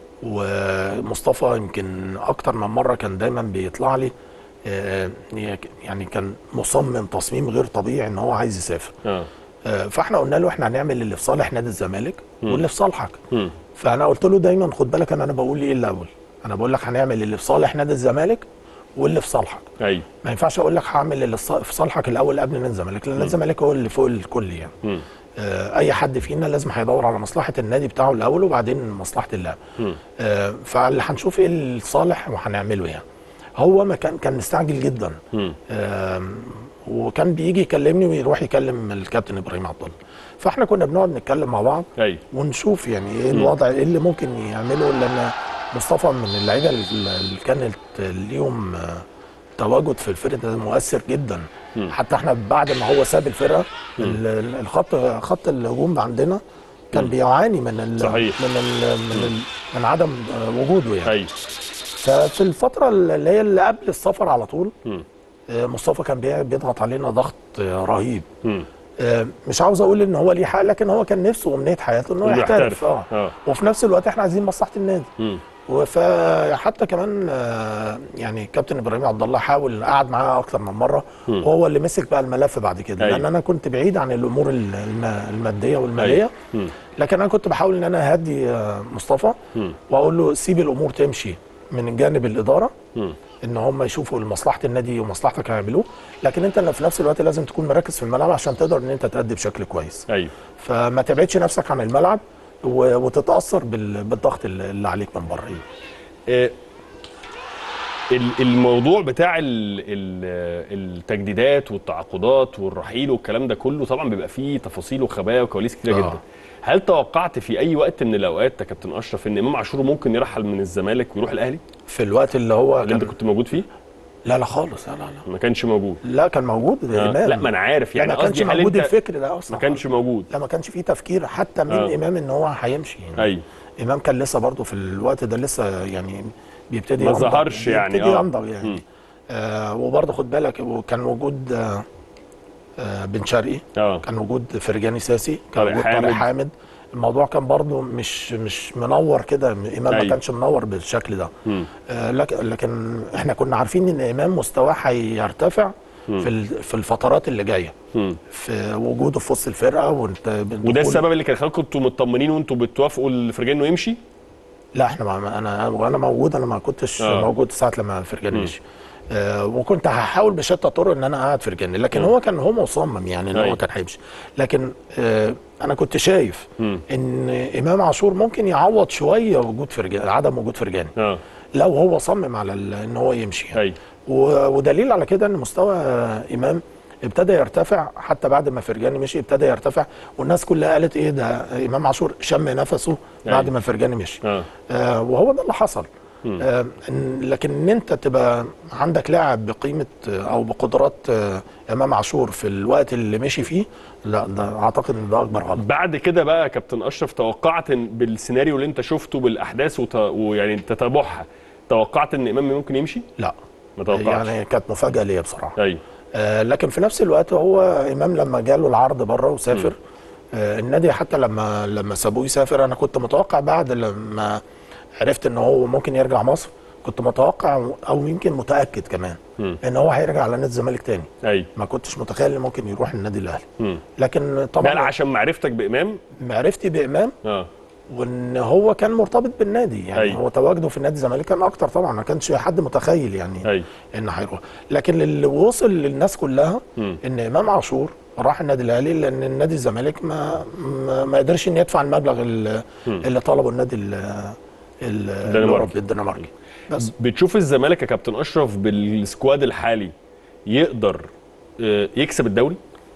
ومصطفى يمكن اكتر من مره كان دايما بيطلع لي آه، يعني كان مصمم تصميم غير طبيعي ان هو عايز يسافر اه آه، فاحنا قلنا له احنا هنعمل اللي في صالح نادي الزمالك مم. واللي في صالحك مم. فانا قلت له دايما خد بالك انا انا بقول ايه الاول انا بقول لك هنعمل اللي في صالح نادي الزمالك واللي في صالحك ايوه ما ينفعش اقول لك هعمل اللي في صالحك الاول قبل نادي الزمالك لان نادي الزمالك هو اللي فوق الكل يعني مم. آه، اي حد فينا لازم هيدور على مصلحه النادي بتاعه الاول وبعدين مصلحه اللاعب مم. آه، فاللي هنشوف ايه الصالح وهنعمله يعني هو ما كان كان مستعجل جدا مم. آم، وكان بيجي يكلمني ويروح يكلم الكابتن ابراهيم عبد الله فاحنا كنا بنقعد نتكلم مع بعض ايوه ونشوف يعني ايه الوضع ايه اللي ممكن يعمله لان مصطفى من اللعيبه اللي كانت ليهم آه، تواجد في الفرقه ده مؤثر جدا مم. حتى احنا بعد ما هو ساب الفرقه ال- ال- الخط خط الهجوم عندنا كان مم. بيعاني من ال صحيح. من ال من, ال من عدم آه، وجوده يعني ايوه ففي الفتره اللي هي اللي قبل السفر على طول مم. آه، مصطفى كان بي- بيضغط علينا ضغط آه، رهيب مم. آه، مش عاوز اقول ان هو ليه حق لكن هو كان نفسه وامنيه حياته ان هو إنه يحترف يحترف. اه اه وفي نفس الوقت احنا عايزين مصلحه النادي مم. فحتى كمان آه، يعني كابتن ابراهيم عبد الله حاول قعد معاه اكتر من مره مم. وهو اللي مسك بقى الملف بعد كده أيوة. لان انا كنت بعيد عن الامور ال- الم- الماديه والماليه أيوة. مم. لكن انا كنت بحاول ان انا اهدي آه، مصطفى مم. واقول له سيب الامور تمشي من جانب الاداره مم. ان هم يشوفوا مصلحه النادي ومصلحتك هيعملوه لكن انت في نفس الوقت لازم تكون مركز في الملعب عشان تقدر ان انت تأدي بشكل كويس ايوه فما تبعدش نفسك عن الملعب و- وتتاثر بال- بالضغط اللي اللي عليك من بره آه، ال- الموضوع بتاع ال- ال- التجديدات والتعاقدات والرحيل والكلام ده كله طبعا بيبقى فيه تفاصيل وخبايا وكواليس كتيره آه. جدا هل توقعت في اي وقت من الاوقات يا كابتن اشرف ان امام عاشور ممكن يرحل من الزمالك ويروح الاهلي في الوقت اللي هو اللي انت كان كنت موجود فيه لا لا خالص لا لا لا ما كانش موجود لا كان موجود آه. امام لا ما انا عارف يعني يعني ما كانش قصدي هل موجود انت الفكر ده اصلا ما كانش موجود لا ما كانش فيه تفكير حتى من آه. امام ان هو هيمشي يعني ايوه امام كان لسه برضه في الوقت ده لسه يعني بيبتدي ما ينضج- ظهرش يعني، بيبتدي آه. ينضج يعني آه وبرضه خد بالك وكان وجود آه آه بن شرقي اه كان وجود فرجاني ساسي كان طارق وجود حامد. طارق حامد الموضوع كان برضه مش مش منور كده امام أيوة. ما كانش منور بالشكل ده مم. آه لكن لكن احنا كنا عارفين ان امام مستواه هيرتفع مم. في ال- في الفترات اللي جايه مم. في وجوده في وسط الفرقه وانت وده بالدخول- السبب اللي كان خلاكم انتوا مطمنين وانتوا بتوافقوا الفرجان انه يمشي لا احنا ما انا وانا موجود انا ما كنتش آه. آه. موجود ساعه لما فرجاني مم. مشي آه وكنت هحاول بشتى الطرق ان انا اقعد فرجاني لكن مم. هو كان هو مصمم يعني ان أيوة. هو كان هيمشي لكن آه انا كنت شايف مم. ان امام عاشور ممكن يعوض شويه وجود فرجاني عدم وجود فرجاني اه لو هو صمم على ال- ان هو يمشي يعني. ايوه و- ودليل على كده ان مستوى آه، امام ابتدى يرتفع حتى بعد ما فرجاني مشي ابتدى يرتفع والناس كلها قالت ايه ده امام عاشور شم نفسه بعد أيوة. ما فرجاني مشي اه آه وهو ده اللي حصل مم. آه إن- لكن ان انت تبقى عندك لاعب بقيمه آه، او بقدرات آه امام عاشور في الوقت اللي مشي فيه لا ده اعتقد ان ده اكبر غلط بعد كده بقى يا كابتن اشرف توقعت إن بالسيناريو اللي انت شفته بالاحداث وت... ويعني تتابعها توقعت ان امام ممكن يمشي؟ لا ما توقعتش يعني كانت مفاجاه ليا بصراحه ايوه آه لكن في نفس الوقت هو امام لما جاله العرض بره وسافر آه النادي حتى لما لما سابوه يسافر انا كنت متوقع بعد لما عرفت ان هو ممكن يرجع مصر كنت متوقع او يمكن متاكد كمان مم. ان هو هيرجع على نادي الزمالك تاني ايوه ما كنتش متخيل ان ممكن يروح النادي الاهلي مم. لكن ده طبعا عشان معرفتك بامام معرفتي بامام اه وان هو كان مرتبط بالنادي يعني أيوة. هو تواجده في نادي الزمالك كان اكتر طبعا ما كانش حد متخيل يعني ايوه ان هيروح لكن اللي وصل للناس كلها مم. ان امام عاشور راح النادي الاهلي لان النادي الزمالك ما ما, ما قدرش ان يدفع المبلغ اللي, مم. اللي طلبه النادي ال- ال- الدنماركي. الاوروبي الدنماركي بس بتشوف الزمالك يا كابتن اشرف بالسكواد الحالي يقدر آه، يكسب الدوري؟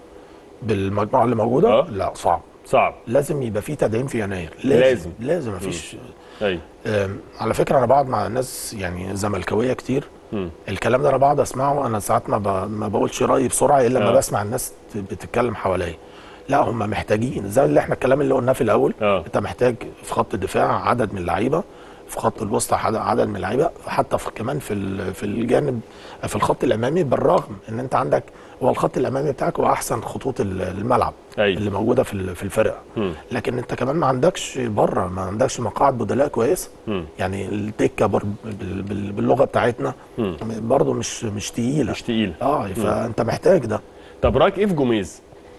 بالمجموعه اللي موجوده آه. لا صعب صعب لازم يبقى في تدعيم في يناير لازم. لازم مفيش ايوه أم، على فكره انا بقعد مع ناس يعني زملكاويه كتير مم. الكلام ده انا بقعد اسمعه انا ساعات ما ب... ما بقولش رايي بسرعه الا لما آه. بسمع الناس ت- بتتكلم حواليا لا هم محتاجين زي اللي احنا الكلام اللي قلناه في الاول آه. انت محتاج في خط الدفاع عدد من اللعيبه في خط الوسط عدد عدد من اللعيبه حتى في كمان في ال- في الجانب في الخط الامامي بالرغم ان انت عندك هو الخط الامامي بتاعك هو احسن خطوط ال- الملعب أيوة. اللي موجوده في ال- في الفرقه مم. لكن انت كمان ما عندكش بره ما عندكش مقاعد بدلاء كويسه مم. يعني الدكه بر... بال... بال... باللغه بتاعتنا مم. برضه مش مش تقيله مش تقيل اه فانت محتاج ده طب رايك ايه في جوميز؟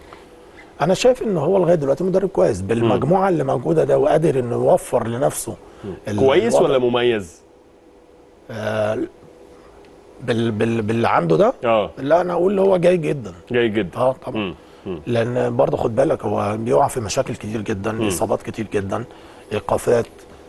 انا شايف ان هو لغايه دلوقتي مدرب كويس بالمجموعه اللي موجوده ده وقادر انه يوفر لنفسه ال- كويس الوضع. ولا مميز؟ آه بال... بال... باللي عنده ده اه لا انا اقول هو جيد جدا جيد جدا اه طبعا مم. مم. لان برضه خد بالك هو بيقع في مشاكل كتير جدا اصابات كتير جدا ايقافات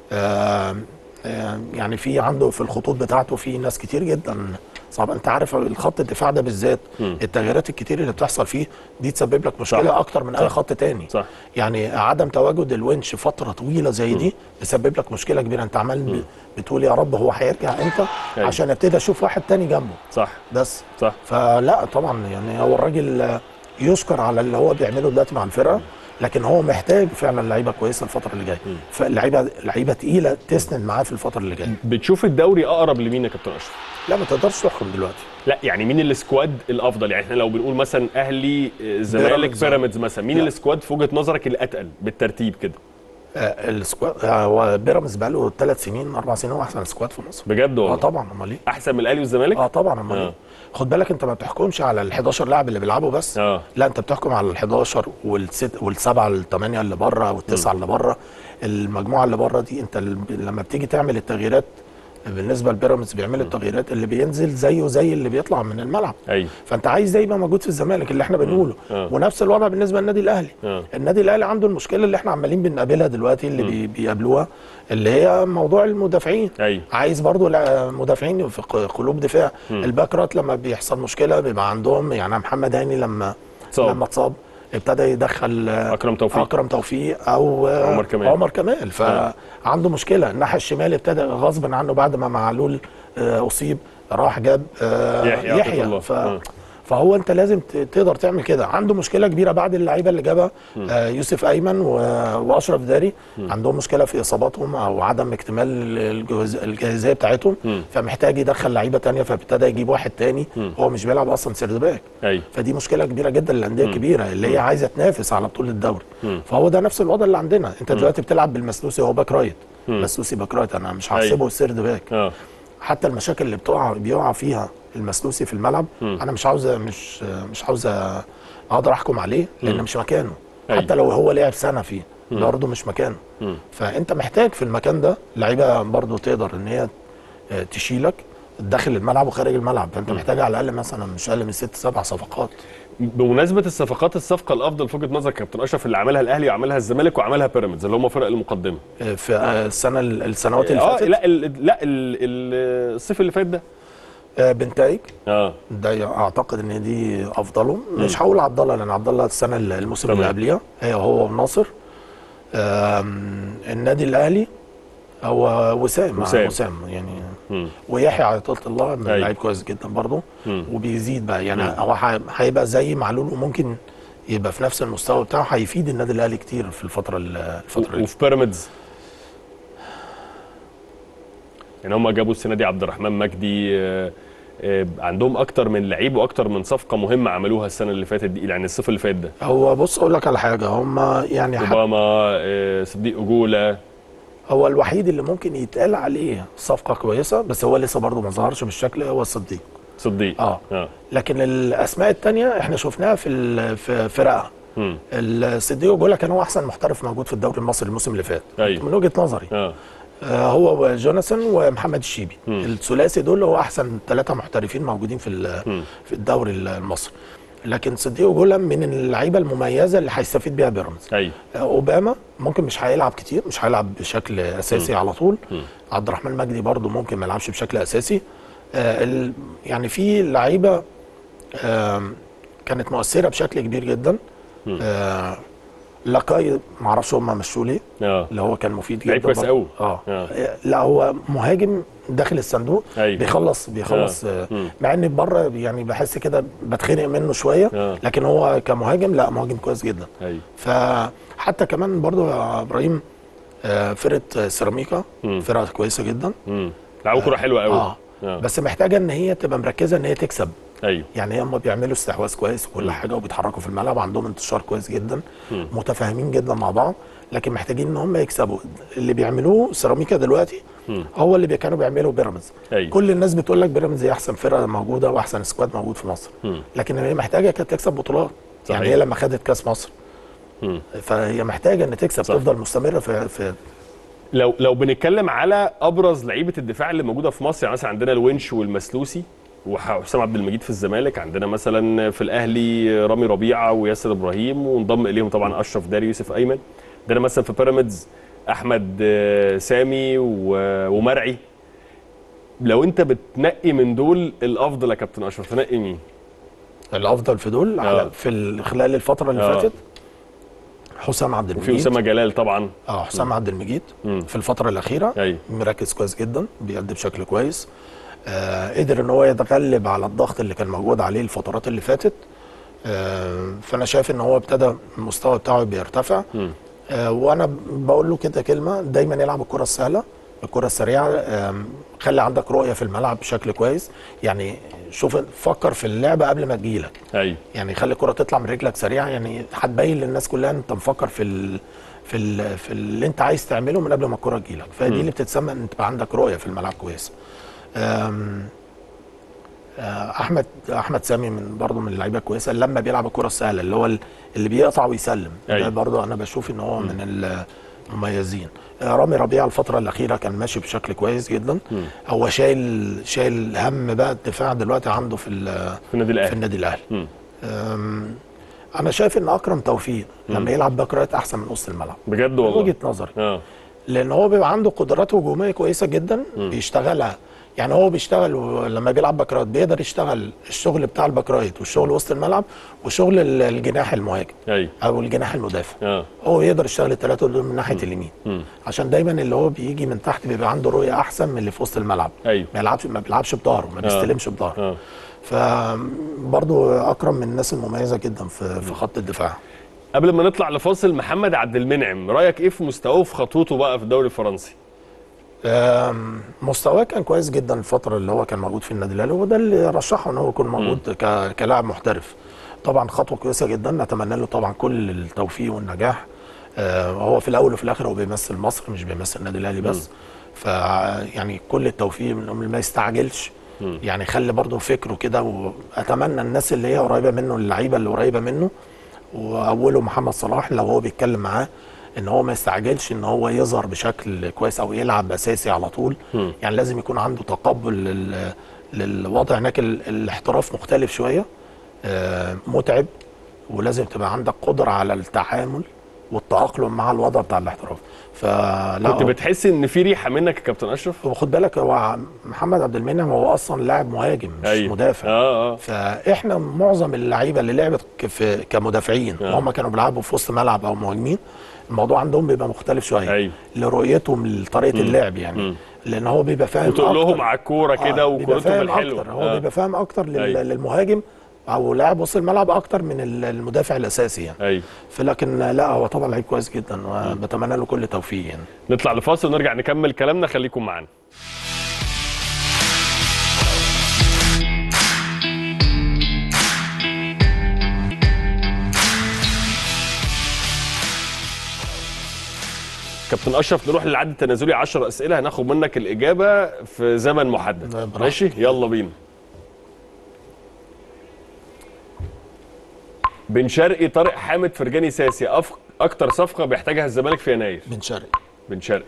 آه آه يعني في عنده في الخطوط بتاعته في ناس كتير جدا صعب انت عارف الخط الدفاع ده بالذات مم. التغييرات الكتير اللي بتحصل فيه دي تسبب لك مشكله صح. اكتر من اي صح. خط تاني صح يعني عدم تواجد الونش فتره طويله زي دي بيسبب لك مشكله كبيره انت عمال ب- بتقول يا رب هو هيرجع امتى أيوة. عشان ابتدي اشوف واحد تاني جنبه صح بس صح فلا طبعا يعني هو الراجل آه، يشكر على اللي هو بيعمله دلوقتي مع الفرقه لكن هو محتاج فعلا لعيبه كويسه الفتره اللي جايه فلعيبه لعيبه تقيله تسند معاه في الفتره اللي جايه بتشوف الدوري اقرب لمين يا كابتن اشرف؟ لا ما تقدرش تحكم دلوقتي لا يعني مين السكواد الافضل يعني احنا لو بنقول مثلا اهلي آه، زمالك بيراميدز. بيراميدز مثلا مين لا. السكواد في وجهه نظرك الاتقل بالترتيب كده آه السكواد آه، هو بيراميدز بقى له ثلاث سنين اربع سنين هو احسن سكواد في مصر بجد اه والله طبعا امال ايه احسن من الاهلي والزمالك اه طبعا امال آه. ايه خد بالك انت ما بتحكمش على ال 11 لاعب اللي بيلعبوا بس اه لا انت بتحكم على ال 11 والست والسبعه الثمانيه اللي بره والتسعه اللي بره المجموعه اللي بره دي انت ال- لما بتيجي تعمل التغييرات بالنسبه لبيراميدز بيعمل التغييرات اللي بينزل زيه زي اللي بيطلع من الملعب ايوه فانت عايز ده يبقى موجود في الزمالك اللي احنا بنقوله آه. ونفس الوضع بالنسبه للنادي الاهلي اه النادي الاهلي عنده المشكله اللي احنا عمالين بنقابلها دلوقتي اللي بي بيقابلوها اللي هي موضوع المدافعين ايوه عايز برضو لا- مدافعين في ق- قلوب دفاع مم. الباكرات لما بيحصل مشكله بيبقى عندهم يعني محمد هاني لما صاب. لما اتصاب ابتدى يدخل آه، اكرم توفيق اكرم توفيق او آه، عمر كمال. عمر كمال فعنده مشكله الناحيه الشمال ابتدى غصبا عنه بعد ما معلول آه، اصيب راح جاب آه، يحيى عطية الله. يحيى ف... آه. فهو انت لازم ت- تقدر تعمل كده عنده مشكله كبيره بعد اللعيبه اللي جابها آه يوسف ايمن و... واشرف داري عندهم مشكله في اصاباتهم او عدم اكتمال الجهاز... الجاهزيه بتاعتهم مم. فمحتاج يدخل لعيبه تانية فابتدى يجيب واحد تاني مم. هو مش بيلعب اصلا سيرد باك ايوه فدي مشكله كبيره جدا للانديه الكبيره اللي هي عايزه تنافس على بطوله الدوري مم. فهو ده نفس الوضع اللي عندنا انت دلوقتي بتلعب بالمسلوسي هو باك رايت مم. مسلوسي باك رايت انا مش أيوة. هحسبه السيرد باك اه حتى المشاكل اللي بتقع بيقع فيها المسلوسي في الملعب مم. انا مش عاوز مش مش عاوز اقدر احكم عليه لان مم. مش مكانه أيوة. حتى لو هو لعب سنه فيه مم. برضه مش مكانه مم. فانت محتاج في المكان ده لعيبه برضه تقدر ان هي آه، تشيلك داخل الملعب وخارج الملعب فانت محتاج على الاقل مثلا مش اقل من ست سبع صفقات بمناسبه الصفقات الصفقه الافضل في وجهه نظرك يا كابتن اشرف اللي عملها الاهلي وعملها الزمالك وعملها بيراميدز اللي هم فرق المقدمه آه، في آه، السنه السنوات اللي اه فاتت لا ال لا ال ال الصيف اللي فات ده آه، بنتايج اه ده اعتقد ان دي افضلهم مش هقول عبد الله لان عبد الله السنه الموسم اللي تمام. قبليها هي هو وناصر آم، النادي الاهلي هو وسام وسام. وسام, وسام يعني مم. ويحيى عطيه الله من أيوة. لعيب كويس جدا برضه مم. وبيزيد بقى يعني مم. هو ح- هيبقى زي معلول وممكن يبقى في نفس المستوى بتاعه هيفيد النادي الاهلي كتير في الفتره ال- الفتره و- دي وفي بيراميدز يعني هم جابوا السنه دي عبد الرحمن مجدي آه، آه، عندهم اكتر من لعيب واكتر من صفقه مهمه عملوها السنه اللي فاتت دي يعني الصيف اللي فات ده هو بص اقول لك على حاجه هم يعني حتى اوباما آه، صديق اجولا هو الوحيد اللي ممكن يتقال عليه صفقه كويسه بس هو لسه برضه ما ظهرش بالشكل هو الصديق صديق اه اه لكن الاسماء التانية احنا شفناها في ال- في فرقها مم. الصديق جولا كان هو احسن محترف موجود في الدوري المصري الموسم اللي فات أيوة. من وجهه نظري اه آه هو وجوناثان ومحمد الشيبي مم. الثلاثي دول هو احسن ثلاثه محترفين موجودين في ال- مم. في الدوري المصري لكن صديق جولا من اللعيبه المميزه اللي هيستفيد بيها بيراميدز ايوه آه، اوباما ممكن مش هيلعب كتير مش هيلعب بشكل اساسي مم. على طول مم. عبد الرحمن مجدي برضو ممكن ما يلعبش بشكل اساسي آه ال- يعني في لعيبه آم، كانت مؤثره بشكل كبير جدا مم. آه لاكاي ما اعرفش هم مشوه ليه اه اللي هو كان مفيد جدا لعيب كويس برضو. قوي. اه آه. لا هو مهاجم داخل الصندوق أيوة. بيخلص بيخلص آه. آه. مم. مع ان بره يعني بحس كده بتخنق منه شويه آه. لكن هو كمهاجم لا مهاجم كويس جدا ايوه فحتى كمان برضو يا ابراهيم آه، فرقه سيراميكا مم. فرقه كويسه جدا امم لعبوا كوره حلوه قوي اه آه. بس محتاجه ان هي تبقى مركزه ان هي تكسب ايوه يعني هم بيعملوا استحواذ كويس وكل مم. حاجه وبيتحركوا في الملعب عندهم انتشار كويس جدا مم. متفاهمين جدا مع بعض لكن محتاجين ان هم يكسبوا اللي بيعملوه سيراميكا دلوقتي مم. هو اللي بي- كانوا بيعملوا بيراميدز ايوه كل الناس بتقول لك بيراميدز هي احسن فرقه موجوده واحسن سكواد موجود في مصر مم. لكن هي محتاجه كانت تكسب بطولات صحيح. يعني هي لما خدت كاس مصر مم. فهي محتاجه ان تكسب صح. تفضل مستمره في, في لو لو بنتكلم على ابرز لعيبه الدفاع اللي موجوده في مصر يعني مثلا عندنا الونش والمسلوسي وحسام عبد المجيد في الزمالك عندنا مثلا في الاهلي رامي ربيعه وياسر ابراهيم وانضم اليهم طبعا اشرف داري يوسف ايمن عندنا مثلا في بيراميدز احمد آه، سامي و- ومرعي لو انت بتنقي من دول الافضل يا كابتن اشرف تنقي مين؟ الافضل في دول آه. على في ال- خلال الفتره اللي آه. فاتت حسام عبد وفي المجيد اسامه جلال طبعا اه حسام عبد المجيد مم. في الفتره الاخيره ايوه مركز كويس جدا بيأدي بشكل كويس آه قدر ان هو يتغلب على الضغط اللي كان موجود عليه الفترات اللي فاتت آه فانا شايف ان هو ابتدى المستوى بتاعه بيرتفع مم. آه وانا بقول له كده كلمه دايما يلعب الكره السهله الكره السريعه آم، خلي عندك رؤيه في الملعب بشكل كويس يعني شوف فكر في اللعبه قبل ما تجيلك ايوه يعني خلي الكره تطلع من رجلك سريعه يعني هتبين للناس كلها انت مفكر في ال... في ال... في اللي انت عايز تعمله من قبل ما الكره تجيلك فدي مم. اللي بتتسمى ان تبقى عندك رؤيه في الملعب كويس أم... آه، احمد احمد سامي من برضه من اللعيبه الكويسه لما بيلعب الكره السهله اللي هو ال- اللي بيقطع ويسلم أيوة. ده برضه انا بشوف ان هو من المميزين آه، رامي ربيعه الفتره الاخيره كان ماشي بشكل كويس جدا مم. هو شايل شايل هم بقى الدفاع دلوقتي عنده في ال- في النادي في الاهلي النادي الاهلي مم. أم، انا شايف ان اكرم توفيق لما يلعب باك رايت احسن من وسط الملعب بجد من والله وجهه نظري اه لان هو بيبقى عنده قدرات هجوميه كويسه جدا بيشتغلها يعني هو بيشتغل و- لما بيلعب باك رايت بيقدر يشتغل الشغل بتاع الباك رايت والشغل وسط الملعب وشغل ال- الجناح المهاجم ايوه او الجناح المدافع اه هو يقدر يشتغل الثلاثه دول من ناحيه اليمين مم. عشان دايما اللي هو بيجي من تحت بيبقى عنده رؤيه احسن من اللي في وسط الملعب ايوه ما يلعبش ما بيلعبش بظهره ما بيستلمش بظهره اه فبرضو اكرم من الناس المميزه جدا في في خط الدفاع قبل ما نطلع لفاصل محمد عبد المنعم رايك ايه في مستواه وفي خطوته بقى في الدوري الفرنسي آم، مستواه كان كويس جدا الفتره اللي هو كان موجود في النادي الاهلي وده اللي رشحه ان هو يكون موجود ك- كلاعب محترف طبعا خطوه كويسه جدا نتمنى له طبعا كل التوفيق والنجاح آه، هو في الاول وفي الاخر هو بيمثل مصر مش بيمثل النادي الاهلي بس ف يعني كل التوفيق من ما يستعجلش مم. يعني خلي برضه فكره كده واتمنى الناس اللي هي قريبه منه اللعيبه اللي قريبه منه واوله محمد صلاح لو هو بيتكلم معاه ان هو ما يستعجلش ان هو يظهر بشكل كويس او يلعب اساسي على طول مم. يعني لازم يكون عنده تقبل لل... للوضع هناك ال... الاحتراف مختلف شويه آه، متعب ولازم تبقى عندك قدره على التعامل والتاقلم مع الوضع بتاع الاحتراف فلا كنت بتحس ان في ريحه منك يا كابتن اشرف وخد بالك هو محمد عبد المنعم هو اصلا لاعب مهاجم مش أيوة. مدافع اه اه فاحنا معظم اللعيبه اللي لعبت ك- في كمدافعين آه. هم كانوا بيلعبوا في وسط ملعب او مهاجمين الموضوع عندهم بيبقى مختلف شويه أيوة. لرؤيتهم لطريقه اللعب يعني مم. لان هو بيبقى فاهم وتقول لهم أكتر. على الكوره كده آه، بيبقى وكورتهم فاهم الحلوه اكتر هو آه. بيبقى فاهم اكتر لل- أيوة. للمهاجم او لاعب وسط الملعب اكتر من ال- المدافع الاساسي يعني ايوه فلكن لا هو طبعا لعيب كويس جدا وبتمنى له كل توفيق يعني نطلع لفاصل ونرجع نكمل كلامنا خليكم معانا كابتن اشرف نروح للعد التنازلي 10 اسئله هناخد منك الاجابه في زمن محدد براحتك. ماشي يلا بينا بن شرقي طارق حامد فرجاني ساسي أف... اكتر صفقه بيحتاجها الزمالك في يناير بن شرقي بن شرقي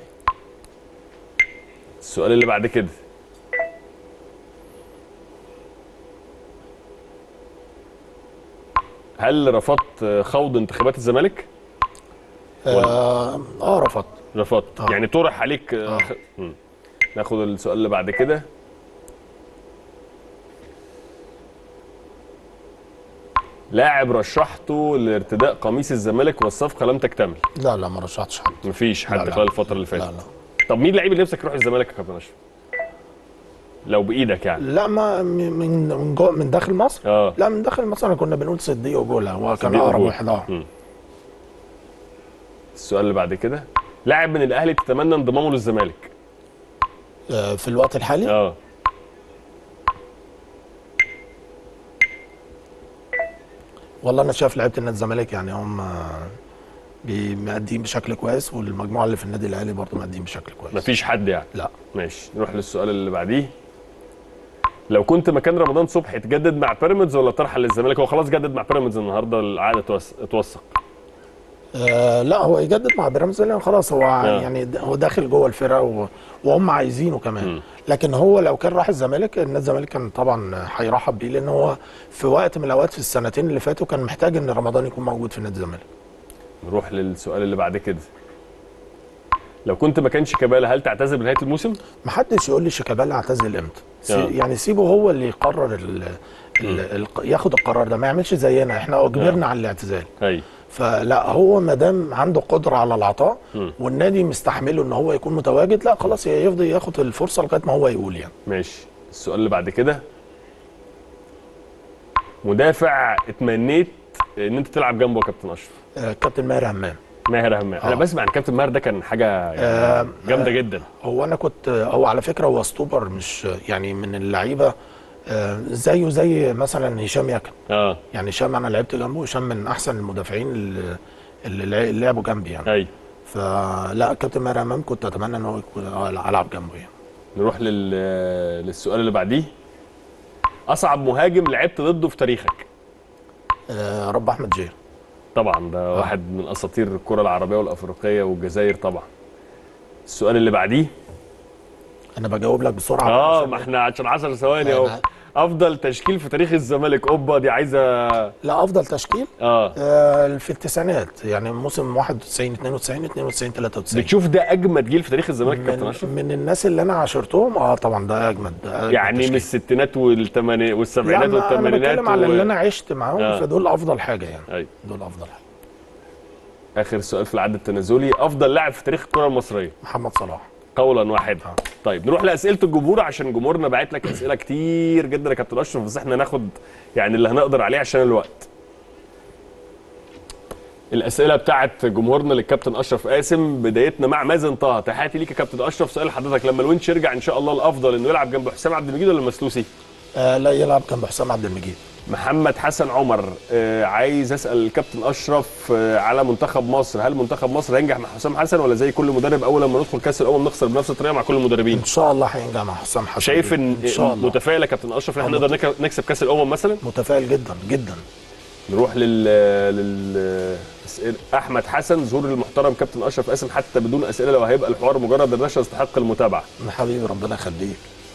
السؤال اللي بعد كده هل رفضت خوض انتخابات الزمالك؟ اه, آه رفضت رفضت آه. يعني طرح عليك آه. خ... مم. ناخد السؤال اللي بعد كده لاعب رشحته لارتداء قميص الزمالك والصفقه لم تكتمل لا لا ما رشحتش حد مفيش لا، حد لا. خلال الفتره اللي فاتت لا لا طب مين لعيب اللي نفسك يروح الزمالك يا كابتن اشرف؟ لو بايدك يعني لا ما من من جو من داخل مصر اه لا من داخل مصر انا كنا بنقول صديق وجولا هو كان صديق اقرب وجولا. واحد اه مم. السؤال اللي بعد كده لاعب من الاهلي تتمنى انضمامه للزمالك آه، في الوقت الحالي اه والله انا شايف لعيبه النادي الزمالك يعني هم بي- مأدين بشكل كويس والمجموعه اللي في النادي الاهلي برضه مأدين بشكل كويس مفيش حد يعني لا ماشي نروح للسؤال اللي بعديه لو كنت مكان رمضان صبحي تجدد مع بيراميدز ولا ترحل للزمالك هو خلاص جدد مع بيراميدز النهارده العقد اتوس- اتوثق آه لا هو يجدد مع بيراميدز لان خلاص هو آه. يعني د- هو داخل جوه الفرقه و- وهم عايزينه كمان مم. لكن هو لو كان راح الزمالك النادي الزمالك كان طبعا هيرحب بيه لان هو في وقت من الاوقات في السنتين اللي فاتوا كان محتاج ان رمضان يكون موجود في نادي الزمالك نروح للسؤال اللي بعد كده لو كنت مكان شيكابالا هل تعتذر بنهايه الموسم؟ محدش يقول لي شيكابالا اعتزل امتى سي آه. يعني سيبه هو اللي يقرر ال ال ال ياخد القرار ده ما يعملش زينا احنا اجبرنا على الاعتزال ايوه فلا هو ما دام عنده قدره على العطاء مم. والنادي مستحمله ان هو يكون متواجد لا خلاص يفضل ياخد الفرصه لغايه ما هو يقول يعني ماشي السؤال اللي بعد كده مدافع اتمنيت ان انت تلعب جنبه يا كابتن اشرف آه كابتن ماهر همام ماهر همام انا آه. بسمع ان كابتن ماهر ده كان حاجه يعني آه، جامده آه. جدا هو انا كنت هو على فكره هو ستوبر مش يعني من اللعيبه آه، زيه زي مثلا هشام يكن اه يعني هشام انا لعبت جنبه هشام من احسن المدافعين اللي, اللي لعبوا جنبي يعني ايوه فلا كابتن ماهر امام كنت اتمنى ان هو يكون آه، العب جنبه يعني نروح لل... للسؤال اللي بعديه اصعب مهاجم لعبت ضده في تاريخك آه، رب احمد جير طبعا ده واحد من اساطير الكره العربيه والافريقيه والجزائر طبعا السؤال اللي بعديه انا بجاوب لك بسرعه اه عشان- ما احنا عشان 10 ثواني اهو أنا- افضل تشكيل في تاريخ الزمالك اوبا دي عايزه لا افضل تشكيل اه آه، في التسعينات يعني موسم 91 92 92 93 بتشوف ده اجمد جيل في تاريخ الزمالك يا كابتن من, اشرف من الناس اللي انا عاشرتهم اه طبعا ده اجمد ده أجمد يعني من تشكيل. الستينات والثمانينات لا والسبعينات انا أنا والثمانينات بتكلم على اللي انا عشت معاهم آه. فدول افضل حاجه يعني ايوه دول افضل حاجه اخر سؤال في العد التنازلي افضل لاعب في تاريخ الكره المصريه محمد صلاح قولا واحدا طيب نروح لاسئله الجمهور عشان جمهورنا باعت لك اسئله كتير جدا يا كابتن اشرف بس احنا ناخد يعني اللي هنقدر عليه عشان الوقت الاسئله بتاعت جمهورنا للكابتن اشرف قاسم بدايتنا مع مازن طه تحياتي ليك يا كابتن اشرف سؤال حضرتك لما الونش يرجع ان شاء الله الافضل انه يلعب جنب حسام عبد المجيد ولا المسلوسي آه لا يلعب كان بحسام عبد المجيد محمد حسن عمر آه عايز اسال الكابتن اشرف آه على منتخب مصر هل منتخب مصر هينجح مع حسام حسن ولا زي كل مدرب اول لما ندخل كاس الامم نخسر بنفس الطريقه مع كل المدربين ان شاء الله هينجح مع حسام حسن شايف ان ان شاء الله متفائل يا كابتن اشرف ان احنا آه، نقدر نك- نكسب كاس الامم مثلا متفائل جدا جدا نروح لل لل أسئلة. احمد حسن ظهور المحترم كابتن اشرف قاسم حتى بدون اسئله لو هيبقى الحوار مجرد النشر يستحق المتابعه يا حبيبي ربنا يخليك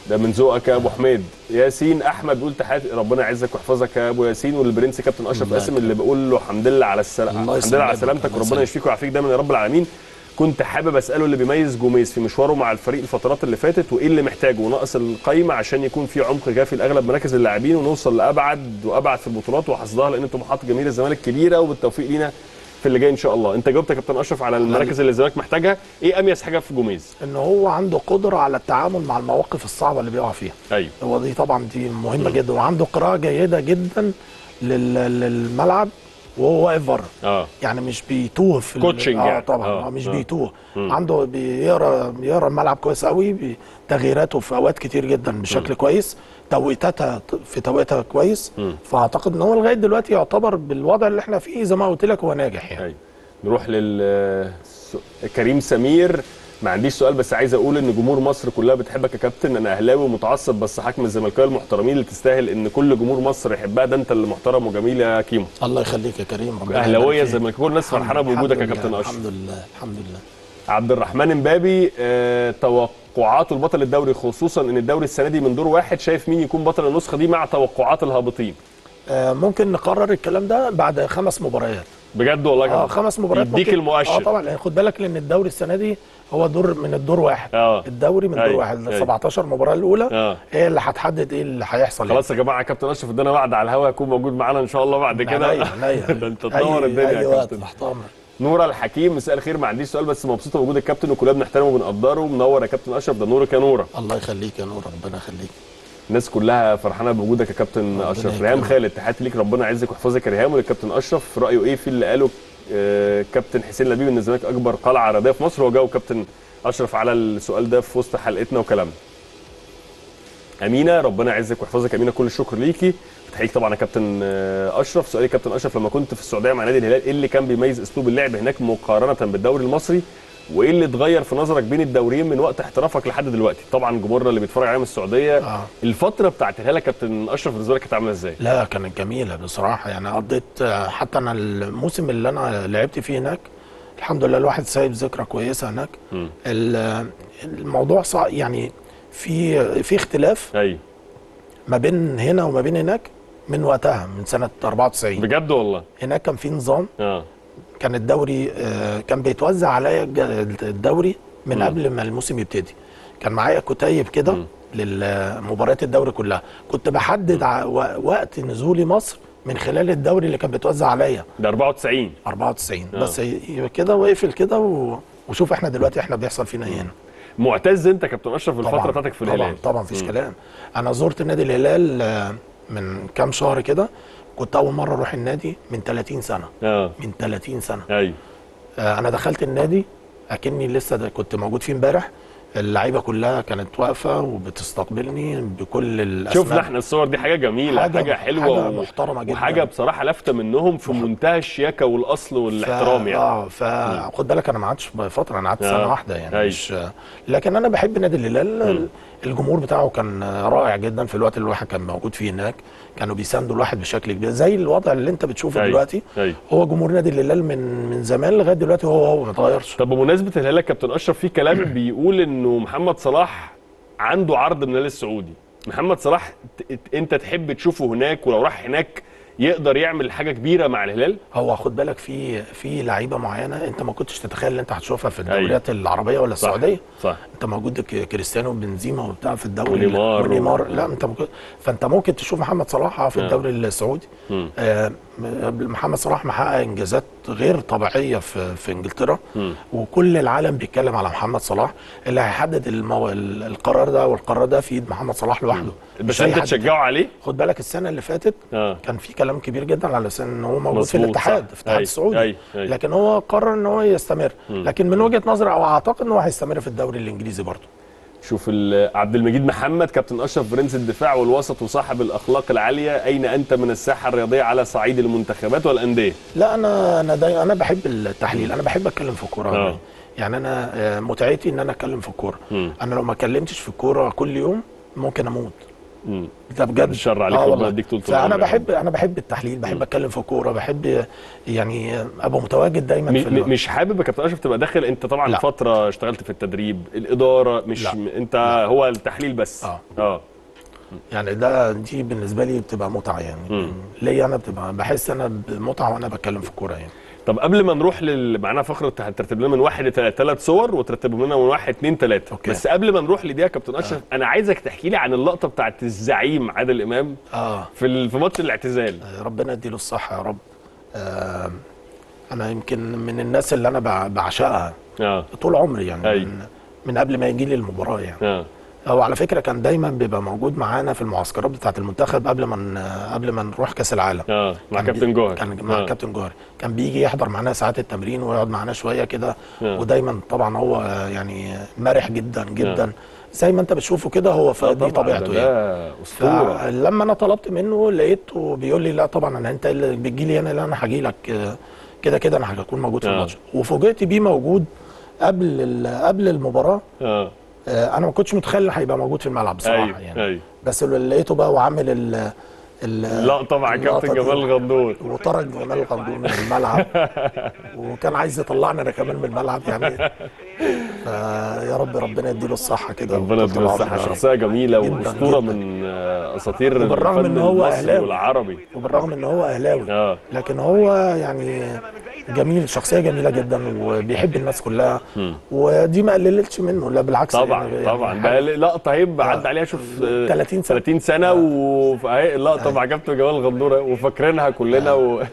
ده من ذوقك يا ابو حميد ياسين احمد بيقول تحياتي ربنا يعزك ويحفظك يا ابو ياسين والبرنس كابتن اشرف الله قاسم اللي بقول له الحمد لله على السلامه الله الحمد لله على يسلمك، سلامتك الله وربنا يسلمك. يشفيك ويعافيك دايما يا رب العالمين كنت حابب اساله اللي بيميز جوميز في مشواره مع الفريق الفترات اللي فاتت وايه اللي محتاجه وناقص القايمه عشان يكون في عمق كافي لاغلب مراكز اللاعبين ونوصل لابعد وابعد في البطولات وحصدها لان طموحات جماهير الزمالك كبيره وبالتوفيق لينا في اللي جاي ان شاء الله انت جاوبت يا كابتن اشرف على المراكز اللي الزمالك محتاجها ايه اميز حاجه في جوميز ان هو عنده قدره على التعامل مع المواقف الصعبه اللي بيقع فيها ايوه هو دي طبعا دي مهمه جدا وعنده قراءه جيده جدا لل- للملعب وهو واقف بره اه يعني مش بيتوه في ال- كوتشنج اه يعني. طبعا آه، آه مش آه. بيتوه مم. عنده بيقرا بيقرا الملعب كويس قوي بي- تغييراته في اوقات كتير جدا بشكل مم. كويس توقيتاتها في توقيتها كويس مم. فاعتقد ان هو لغايه دلوقتي يعتبر بالوضع اللي احنا فيه زي ما قلت لك هو ناجح يعني أيوة. نروح لل س- كريم سمير ما عنديش سؤال بس عايز اقول ان جمهور مصر كلها بتحبك يا كابتن انا اهلاوي ومتعصب بس حاكم الزملكاويه المحترمين اللي تستاهل ان كل جمهور مصر يحبها ده انت اللي محترم وجميل يا كيمو الله يخليك يا كريم ربنا اهلاويه يبارك فيك. الزملكاويه كل الناس فرحانه الحمد- بوجودك يا الحمد كابتن لله، اشرف الحمد لله الحمد لله عبد الرحمن امبابي آه توقعاته لبطل الدوري خصوصا ان الدوري السنه دي من دور واحد شايف مين يكون بطل النسخه دي مع توقعات الهابطين آه ممكن نقرر الكلام ده بعد خمس مباريات بجد والله يا اه كابتن خمس مباريات يديك ممكن- المؤشر اه طبعا لان خد بالك لان الدوري السنه دي هو دور من الدور واحد اه الدوري من دور أيوة، واحد أيوة. ال 17 مباراه الاولى اه هي اللي هتحدد ايه اللي هيحصل خلاص يا جماعه كابتن اشرف ادانا وعد على الهوا هيكون موجود معانا ان شاء الله بعد كده عينيا، عينيا. ده انت أي- تنور الدنيا أي يا وقت كابتن تحت امرك نورا الحكيم مساء الخير ما عنديش سؤال بس مبسوط بوجود الكابتن وكلنا بنحترمه وبنقدره منور يا كابتن اشرف ده نورك يا نورا الله يخليك يا نور ربنا يخليك الناس كلها فرحانه بوجودك يا كابتن اشرف يكرمك. ريهام خالد تحياتي ليك ربنا يعزك ويحفظك يا ريهام وللكابتن اشرف رايه ايه في اللي قاله آه، كابتن حسين لبيب ان الزمالك اكبر قلعه رياضيه في مصر هو جاوب كابتن اشرف على السؤال ده في وسط حلقتنا وكلامنا امينه ربنا يعزك ويحفظك يا امينه كل الشكر ليكي بتحييك طبعا يا كابتن آه، اشرف سؤالي كابتن اشرف لما كنت في السعوديه مع نادي الهلال ايه اللي كان بيميز اسلوب اللعب هناك مقارنه بالدوري المصري وايه اللي اتغير في نظرك بين الدوريين من وقت احترافك لحد دلوقتي طبعا جمهورنا اللي بيتفرج علينا من السعوديه آه. الفتره بتاعت الهلال يا كابتن اشرف بالنسبه لك كانت عامله ازاي لا كانت جميله بصراحه يعني قضيت آه، حتى انا الموسم اللي انا لعبت فيه هناك الحمد لله الواحد سايب ذكرى كويسه هناك مم. ال- الموضوع صعب يعني في في اختلاف ايوه ما بين هنا وما بين هناك من وقتها من سنه 94 بجد والله هناك كان في نظام اه كان الدوري آه، كان بيتوزع عليا الج- الدوري من مم. قبل ما الموسم يبتدي كان معايا كتيب كده للمباريات الدوري كلها كنت بحدد ع- و- وقت نزولي مصر من خلال الدوري اللي كان بيتوزع عليا ده 94 94 آه. بس ي- يبقى كده واقفل كده و... وشوف احنا دلوقتي احنا بيحصل فينا ايه هنا معتز انت كابتن اشرف بالفتره طبعاً، بتاعتك في طبعا الهلال طبعا مفيش مم. كلام انا زرت نادي الهلال آه، من كام شهر كده كنت اول مره اروح النادي من 30 سنه اه من 30 سنه ايوه آه، انا دخلت النادي اكني لسه ده كنت موجود فيه امبارح اللعيبه كلها كانت واقفه وبتستقبلني بكل الاسماء شوفنا احنا الصور دي حاجه جميله حاجه, حاجة- حاجة حلوه حاجة و- محترمة جداً. وحاجه بصراحه لافته منهم في منتهى الشياكه والاصل والاحترام يعني اه فخد بالك انا ما قعدتش فتره انا قعدت آه. سنه واحده يعني أيوة. مش لكن انا بحب نادي الهلال الجمهور بتاعه كان رائع جدا في الوقت اللي الواحد كان موجود فيه هناك كانوا بيساندوا الواحد بشكل كبير زي الوضع اللي انت بتشوفه أيوة. دلوقتي أيوة. هو جمهور نادي الهلال من من زمان لغايه دلوقتي هو هو ما اتغيرش طب بمناسبه الهلال يا كابتن اشرف في كلام بيقول انه محمد صلاح عنده عرض من الهلال السعودي محمد صلاح ت- ت- انت تحب تشوفه هناك ولو راح هناك يقدر يعمل حاجه كبيره مع الهلال هو خد بالك في في لعيبه معينه انت ما كنتش تتخيل ان انت هتشوفها في الدوريات العربيه ولا صح. السعوديه صح انت موجود ك- كريستيانو وبنزيما وبتاع في الدوري ونيمار ونيمار و- لا انت ممكن فانت ممكن تشوف محمد صلاح في آه. الدوري السعودي مم. آه م- محمد صلاح محقق انجازات غير طبيعيه في في انجلترا مم. وكل العالم بيتكلم على محمد صلاح اللي هيحدد المو... ال- القرار ده والقرار ده في ايد محمد صلاح لوحده بس مش أي انت حد تشجعه عليه خد بالك السنه اللي فاتت اه كان في كلام كبير جدا على اساس ان هو موجود في مظبوط، الاتحاد صح. في الاتحاد أي، السعودي أي، أي. لكن هو قرر ان هو يستمر مم. لكن من وجهه نظري او اعتقد ان هو هيستمر في الدوري الانجليزي برضه شوف ال- عبد المجيد محمد كابتن اشرف برنس الدفاع والوسط وصاحب الاخلاق العاليه اين انت من الساحه الرياضيه على صعيد المنتخبات والانديه لا انا انا داي انا بحب التحليل انا بحب اتكلم في الكوره آه. أوي. يعني انا آه، متعتي ان انا اتكلم في الكوره مم. انا لو ما اتكلمتش في الكوره كل يوم ممكن اموت مم. ده بجد الشر عليك آه ربنا والله. يديك طول فانا العمر يا بحب انا بحب التحليل بحب اتكلم في الكوره بحب يعني ابقى متواجد دايما م- في ال- م- مش حابب يا كابتن اشرف تبقى داخل انت طبعا لا. فتره اشتغلت في التدريب الاداره مش لا. م- انت هو التحليل بس اه اه يعني ده دي بالنسبه لي بتبقى متعه يعني ليا انا بتبقى بحس انا بمتعه وانا بتكلم في الكوره يعني طب قبل ما نروح لل معانا فقره هترتب لنا من واحد لثلاث صور وترتبوا لنا من واحد اتنين تلاته أوكي. بس قبل ما نروح لدي يا كابتن اشرف انا عايزك تحكي لي عن اللقطه بتاعت الزعيم عادل امام اه في ال- في ماتش الاعتزال ربنا يديله الصحه يا رب آه انا يمكن من الناس اللي انا بع- بعشقها اه طول عمري يعني أيوة. من, من قبل ما يجي لي المباراه يعني اه هو على فكره كان دايما بيبقى موجود معانا في المعسكرات بتاعه المنتخب قبل ما ن- قبل ما نروح كاس العالم اه مع كان كابتن بي- جوهر كان مع آه. كابتن جوهر كان بيجي يحضر معانا ساعات التمرين ويقعد معانا شويه كده آه. ودايما طبعا هو يعني مرح جدا جدا زي ما انت بتشوفه كده هو ف- آه دي طبعاً، طبيعته ده- يعني ده اسطوره فلما انا طلبت منه لقيته بيقول لي لا طبعا انا انت اللي بتجي لي انا لا انا هاجي لك آه، كده كده انا هكون موجود في آه. الماتش وفوجئت بيه موجود قبل ال- قبل المباراه اه آه، انا ما كنتش متخيل انه هيبقى موجود في الملعب بصراحه ايوه يعني ايوه بس اللي لقيته بقى وعامل ال ال- اللقطه مع اللقطة كابتن دي. جمال غندور وطرد جمال الغندور من الملعب وكان عايز يطلعنا انا كمان من الملعب يعني فيا رب ربنا يديله الصحه كده ربنا وطول يديله العمر الصحه يا رب. شخصيه جميله جداً، واسطوره جداً. من آه، اساطير وبالرغم الفن إن هو المصري أهلاوي. والعربي وبالرغم ان هو اهلاوي اه لكن هو يعني جميل شخصية جميلة جدا وبيحب الناس كلها ودي ما قللتش منه لا بالعكس طبعا يعني طبعا يعني بقى لقطه هيبقى عدى عليها شوف آه، 30 سنة. 30 سنه وفي اللقطه مع كابتن جمال غندور وفاكرينها كلنا و...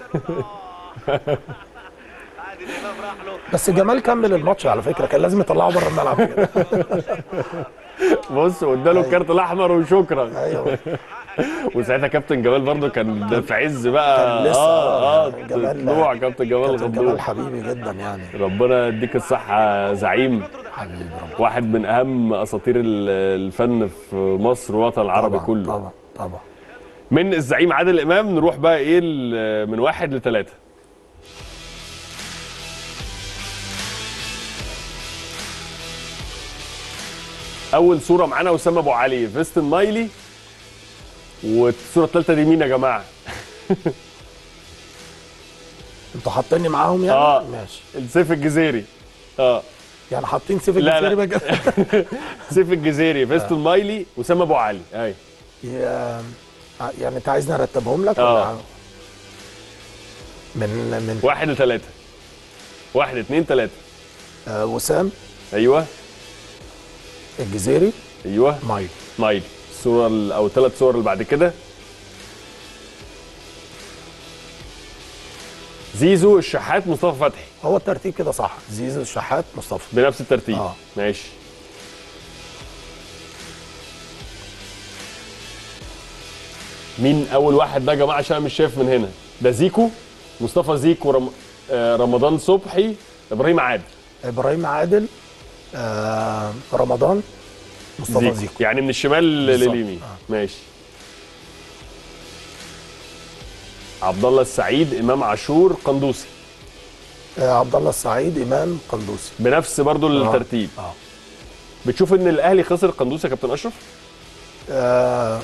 بس جمال كمل الماتش على فكرة كان لازم يطلعه بره الملعب كده بص واداله الكارت الاحمر وشكرا ايوه وساعتها كابتن جمال برضو كان في عز بقى كان لسه اه اه جمال- طلوع كابتن جمال كابتن غندور جمال حبيبي جدا يعني ربنا يديك الصحة زعيم حبيبي ربنا واحد من أهم أساطير ال- الفن في مصر والوطن العربي طبعا كله طبعا طبعا من الزعيم عادل إمام نروح بقى إيه ل- من واحد لثلاثة أول صورة معانا أسامة أبو علي فيستن مايلي والصورة الثالثة دي مين يا جماعة؟ انتوا حاطيني معاهم يعني آه. ماشي السيف الجزيري اه يعني حاطين سيف لا، الجزيري لا. بقى سيف الجزيري فيستون مايلي وسام ابو علي اي يا- يعني انت عايزني ارتبهم لك آه. ولا من من واحد لثلاثة واحد اتنين تلاتة آه وسام ايوه الجزيري ايوه مايل مايلي الصورة ال- او الثلاث صور اللي بعد كده زيزو الشحات مصطفى فتحي هو الترتيب كده صح زيزو الشحات مصطفى بنفس الترتيب آه. ماشي مين اول واحد ده يا جماعه عشان أنا مش شايف من هنا ده زيكو مصطفى زيكو رم... آه رمضان صبحي ابراهيم عادل ابراهيم عادل آه رمضان مصطفى زيكو. زيكو يعني من الشمال بالظبط. لليمين ماشي عبد الله السعيد امام عاشور قندوسي آه عبد الله السعيد امام قندوسي بنفس برضو الترتيب اه بتشوف ان الاهلي خسر قندوسي يا كابتن اشرف آه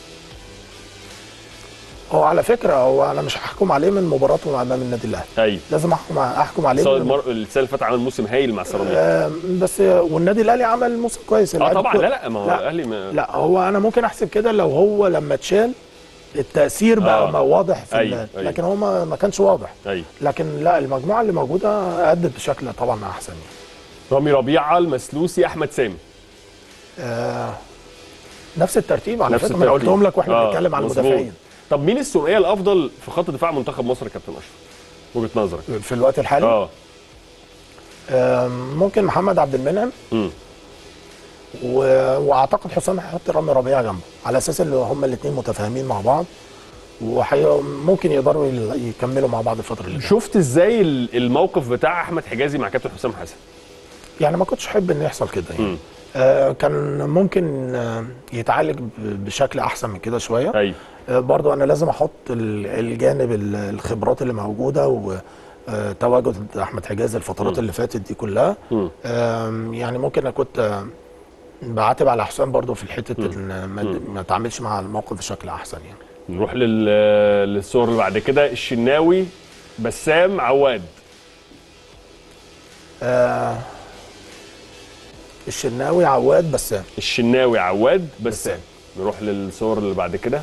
هو على فكره هو انا مش هحكم عليه من مباراته امام النادي الاهلي ايوه لازم احكم احكم عليه السنه من- المر... السنه اللي فاتت عمل موسم هايل مع سيراميكا آه بس والنادي الاهلي عمل موسم كويس اه اللعيب طبعا كو- لا لا ما هو الاهلي ما... لا هو انا ممكن احسب كده لو هو لما اتشال التاثير بقى آه. آه. واضح في أيوة، أيوة. أيوة. لكن هو ما, ما كانش واضح ايوه لكن لا المجموعه اللي موجوده ادت بشكل طبعا احسن يعني. رامي ربيعه المسلوسي احمد سامي آه نفس الترتيب على نفس فكره ما انا الترتيب. قلتهم لك واحنا آه، بنتكلم عن مظبوط. المدافعين طب مين الثنائيه الافضل في خط دفاع منتخب مصر يا كابتن اشرف وجهه نظرك في الوقت الحالي اه آه ممكن محمد عبد المنعم امم و... واعتقد حسام هيحط رامي ربيعه جنبه على اساس ان هم الاثنين متفاهمين مع بعض وحي... ممكن يقدروا يل- يكملوا مع بعض الفتره اللي جايه شفت ازاي ال- الموقف بتاع احمد حجازي مع كابتن حسام حسن يعني ما كنتش احب ان يحصل كده يعني امم آه كان ممكن آه يتعالج ب- بشكل احسن من كده شويه ايوه آه برضو انا لازم احط ال- الجانب ال- الخبرات اللي موجوده وتواجد احمد حجاز الفترات مم. اللي فاتت دي كلها مم. آم، يعني ممكن انا كنت آه، بعاتب على حسام برضو في الحته ان ما, ما تعاملش مع الموقف بشكل احسن يعني نروح لل... للصور اللي بعد كده الشناوي بسام عواد آه الشناوي عواد بسام الشناوي عواد بسام نروح للصور اللي بعد كده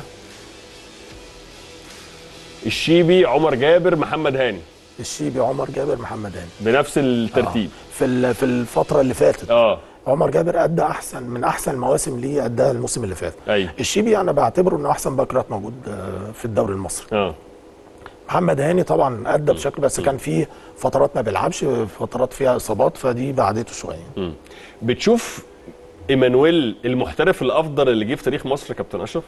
الشيبي عمر جابر محمد هاني الشيبي عمر جابر محمد هاني بنفس الترتيب في ال- في الفتره اللي فاتت اه عمر جابر ادى احسن من احسن المواسم ليه اداها الموسم اللي فات ايوه الشيبي انا بعتبره انه احسن باك رايت موجود آه، في الدوري المصري اه محمد هاني طبعا ادى بشكل بس كان فيه فترات ما بيلعبش فترات فيها اصابات فدي بعدته شويه مم. بتشوف ايمانويل المحترف الافضل اللي جه في تاريخ مصر كابتن اشرف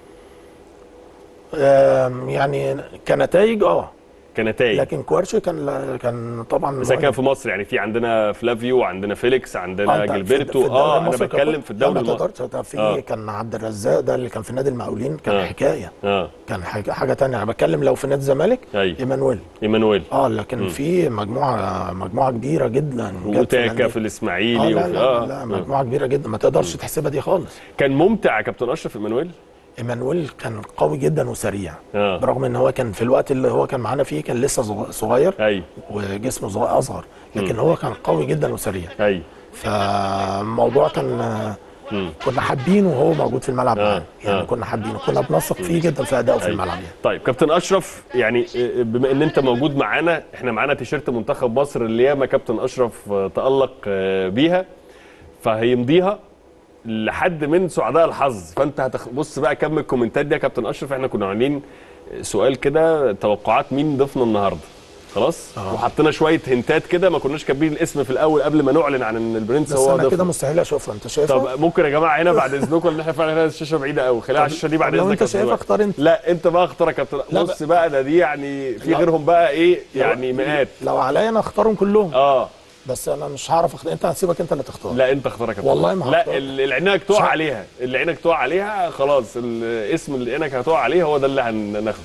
آم، يعني كنتائج اه كنتائج لكن كوارشي كان كان طبعا بس كان في مصر يعني في عندنا فلافيو وعندنا فيليكس عندنا أنت في- جilberto في الدوري اه انا المصري بتكلم ككل- في الدوري لا ما المصري تقدرش ده في آه. كان عبد الرزاق ده اللي كان في نادي المقاولين كان آه. حكايه اه كان حاجه حاجه ثانيه انا بتكلم لو في نادي الزمالك ايوه ايمانويل ايمانويل اه لكن مم. في مجموعه مجموعه كبيره جدا جت وتاكا الأندية. في الاسماعيلي اه لا وفي- لا, آه. لا مجموعه كبيره جدا ما تقدرش تحسبها دي خالص كان ممتع يا كابتن اشرف ايمانويل ايمانويل كان قوي جدا وسريع اه برغم ان هو كان في الوقت اللي هو كان معانا فيه كان لسه صغ- صغير ايوه وجسمه صغير اصغر لكن مم. هو كان قوي جدا وسريع ايوه فالموضوع كان مم. كنا حابينه وهو موجود في الملعب آه، معانا يعني آه. كنا حابينه كنا بنثق فيه جدا في ادائه في أيوة. الملعب يعني طيب كابتن اشرف يعني آه، بما ان انت موجود معانا احنا معانا تيشيرت منتخب مصر اللي ياما كابتن اشرف آه، تالق آه، بيها فهيمضيها لحد من سعداء الحظ فانت هتبص بقى كم الكومنتات دي يا كابتن اشرف احنا كنا عاملين سؤال كده توقعات مين ضيفنا النهارده خلاص آه. وحطينا شويه هنتات كده ما كناش كاتبين الاسم في الاول قبل ما نعلن عن ان البرنس بس هو انا كده ضيفنا مستحيل اشوفها انت شايفها طب ممكن يا جماعه هنا بعد اذنكم ان احنا فعلا هنا الشاشه بعيده قوي خليها على الشاشه دي بعد طب لو اذنك انت يا أستاذ شايفها وائل. اختار انت لا انت بقى اختار يا كابتن لا بص بقى ده دي يعني في لا. غيرهم بقى ايه يعني مئات لو عليا انا اختارهم كلهم اه بس انا مش هعرف اختار انت هسيبك انت اللي تختار لا انت اختار يا كابتن والله ما لا هختار. ال- اللي عينك تقع صح. عليها اللي عينك تقع عليها خلاص الاسم اللي عينك هتقع عليه هو ده اللي هناخده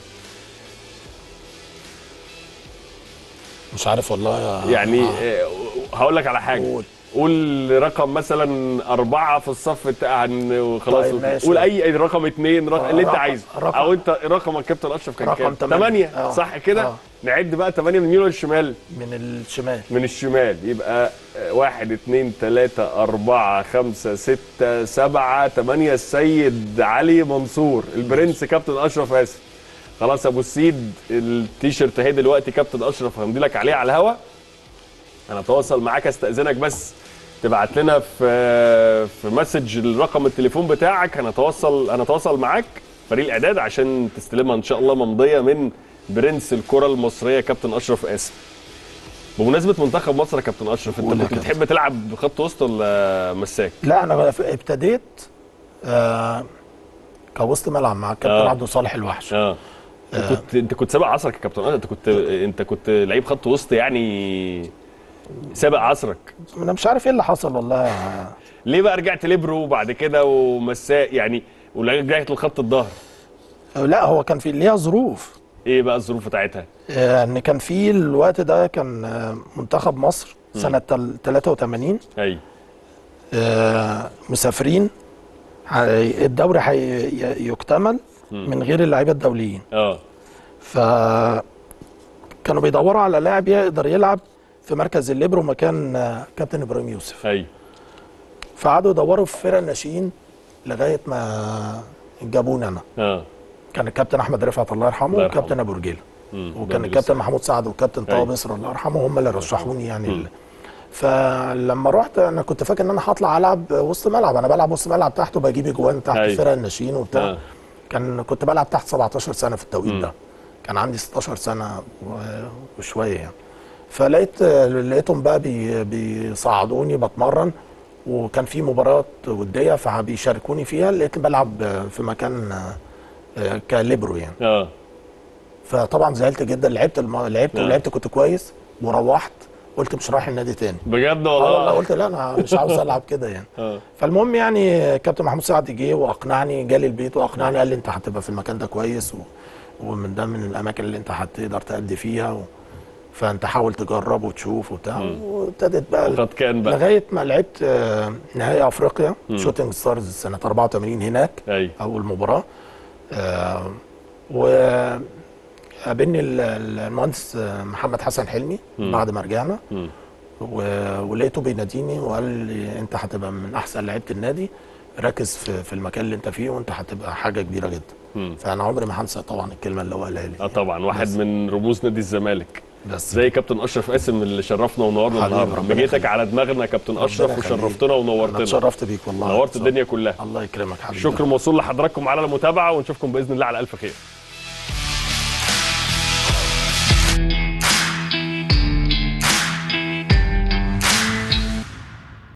مش عارف والله يا يعني آه، هقول لك على حاجه قول. قول رقم مثلا أربعة في الصف بتاع وخلاص طيب ماشي. قول أي أي رقم اتنين رقم اللي أنت رقم- عايزه رقم- أو أنت رقمك كابتن أشرف كان رقم كام؟ تمانية. تمانية آه. صح كده؟ آه. نعد بقى تمانية من اليمين ولا الشمال؟ من الشمال من الشمال يبقى آه، واحد اتنين تلاتة أربعة خمسة ستة سبعة تمانية السيد علي منصور البرنس كابتن أشرف آسف خلاص يا أبو السيد التيشيرت اهي دلوقتي كابتن أشرف همضي لك عليه على الهوا أنا أتواصل معاك أستأذنك بس تبعت لنا في في مسج الرقم التليفون بتاعك هنتواصل هنتواصل معاك فريق الإعداد عشان تستلمها إن شاء الله ممضية من برنس الكرة المصرية كابتن أشرف آسف بمناسبة منتخب مصر يا كابتن اشرف انت قول يا كنت كابتن. بتحب تلعب بخط وسط ولا مساك؟ لا انا ابتديت آه كوسط ملعب مع الكابتن آه. عبد الصالح الوحش اه انت كنت انت كنت سابق عصرك يا كابتن انت كنت انت كنت لعيب خط وسط يعني سابق عصرك انا مش عارف ايه اللي حصل والله ليه بقى رجعت ليبرو بعد كده ومساك يعني ورجعت لخط الظهر لا هو كان في ليها ظروف ايه بقى الظروف بتاعتها؟ آه، ان كان في الوقت ده كان آه، منتخب مصر سنه تل- 83 ايوه آه، مسافرين هي- الدوري هي- يكتمل من غير اللعيبه الدوليين اه ف كانوا بيدوروا على لاعب يقدر يلعب في مركز الليبرو مكان آه، كابتن ابراهيم يوسف ايوه فقعدوا يدوروا في فرق الناشئين لغايه ما جابوني انا اه كان الكابتن احمد رفعت الله يرحمه الله يرحمه. والكابتن ابو رجيله مم. وكان بدري الكابتن لسه. محمود سعد والكابتن طه أيوة. بصر الله يرحمه هم اللي رشحوني يعني ال... فلما رحت انا كنت فاكر ان انا هطلع العب وسط ملعب انا بلعب وسط ملعب تحت وبجيب اجوان تحت أيوة. فرق الناشئين وبتاع آه. كان كنت بلعب تحت 17 سنه في التوقيت مم. ده كان عندي 16 سنه و- وشويه يعني فلقيت لقيتهم بقى بي... بيصعدوني بتمرن وكان في مباريات وديه فبيشاركوني فيها لقيت بلعب في مكان آه، كليبرو يعني اه فطبعا زعلت جدا لعبت الم... لعبت آه. ولعبت كنت كويس وروحت قلت مش رايح النادي تاني بجد اه والله والله قلت لا انا مش عاوز العب كده يعني اه فالمهم يعني كابتن محمود سعد جه واقنعني جالي البيت واقنعني قال لي انت هتبقى في المكان ده كويس و... ومن ده من الاماكن اللي انت هتقدر تأدي فيها و... فانت حاول تجرب وتشوف وبتاع وابتدت بقى وقد كان بقى لغايه ما لعبت آه، نهائي افريقيا مم. شوتنج ستارز سنه 84 هناك ايوه اول مباراه آه، وقابلني ال- ال- المهندس آه، محمد حسن حلمي مم. بعد ما رجعنا مم. و- ولقيته بيناديني وقال لي انت هتبقى من احسن لعيبه النادي ركز في, في المكان اللي انت فيه وانت هتبقى حاجه كبيره جدا مم. فانا عمري ما هنسى طبعا الكلمه اللي هو قالها لي اه طبعا واحد بس. من رموز نادي الزمالك بس زي كابتن اشرف قاسم اللي شرفنا ونورنا حبيبي، النهارده ربنا مجيتك يخليك. على دماغنا يا كابتن ربنا اشرف يخليك. وشرفتنا انا ونورتنا اتشرفت بيك والله نورت الدنيا كلها الله يكرمك حبيبي شكر موصول لحضراتكم على المتابعه ونشوفكم باذن الله على الف خير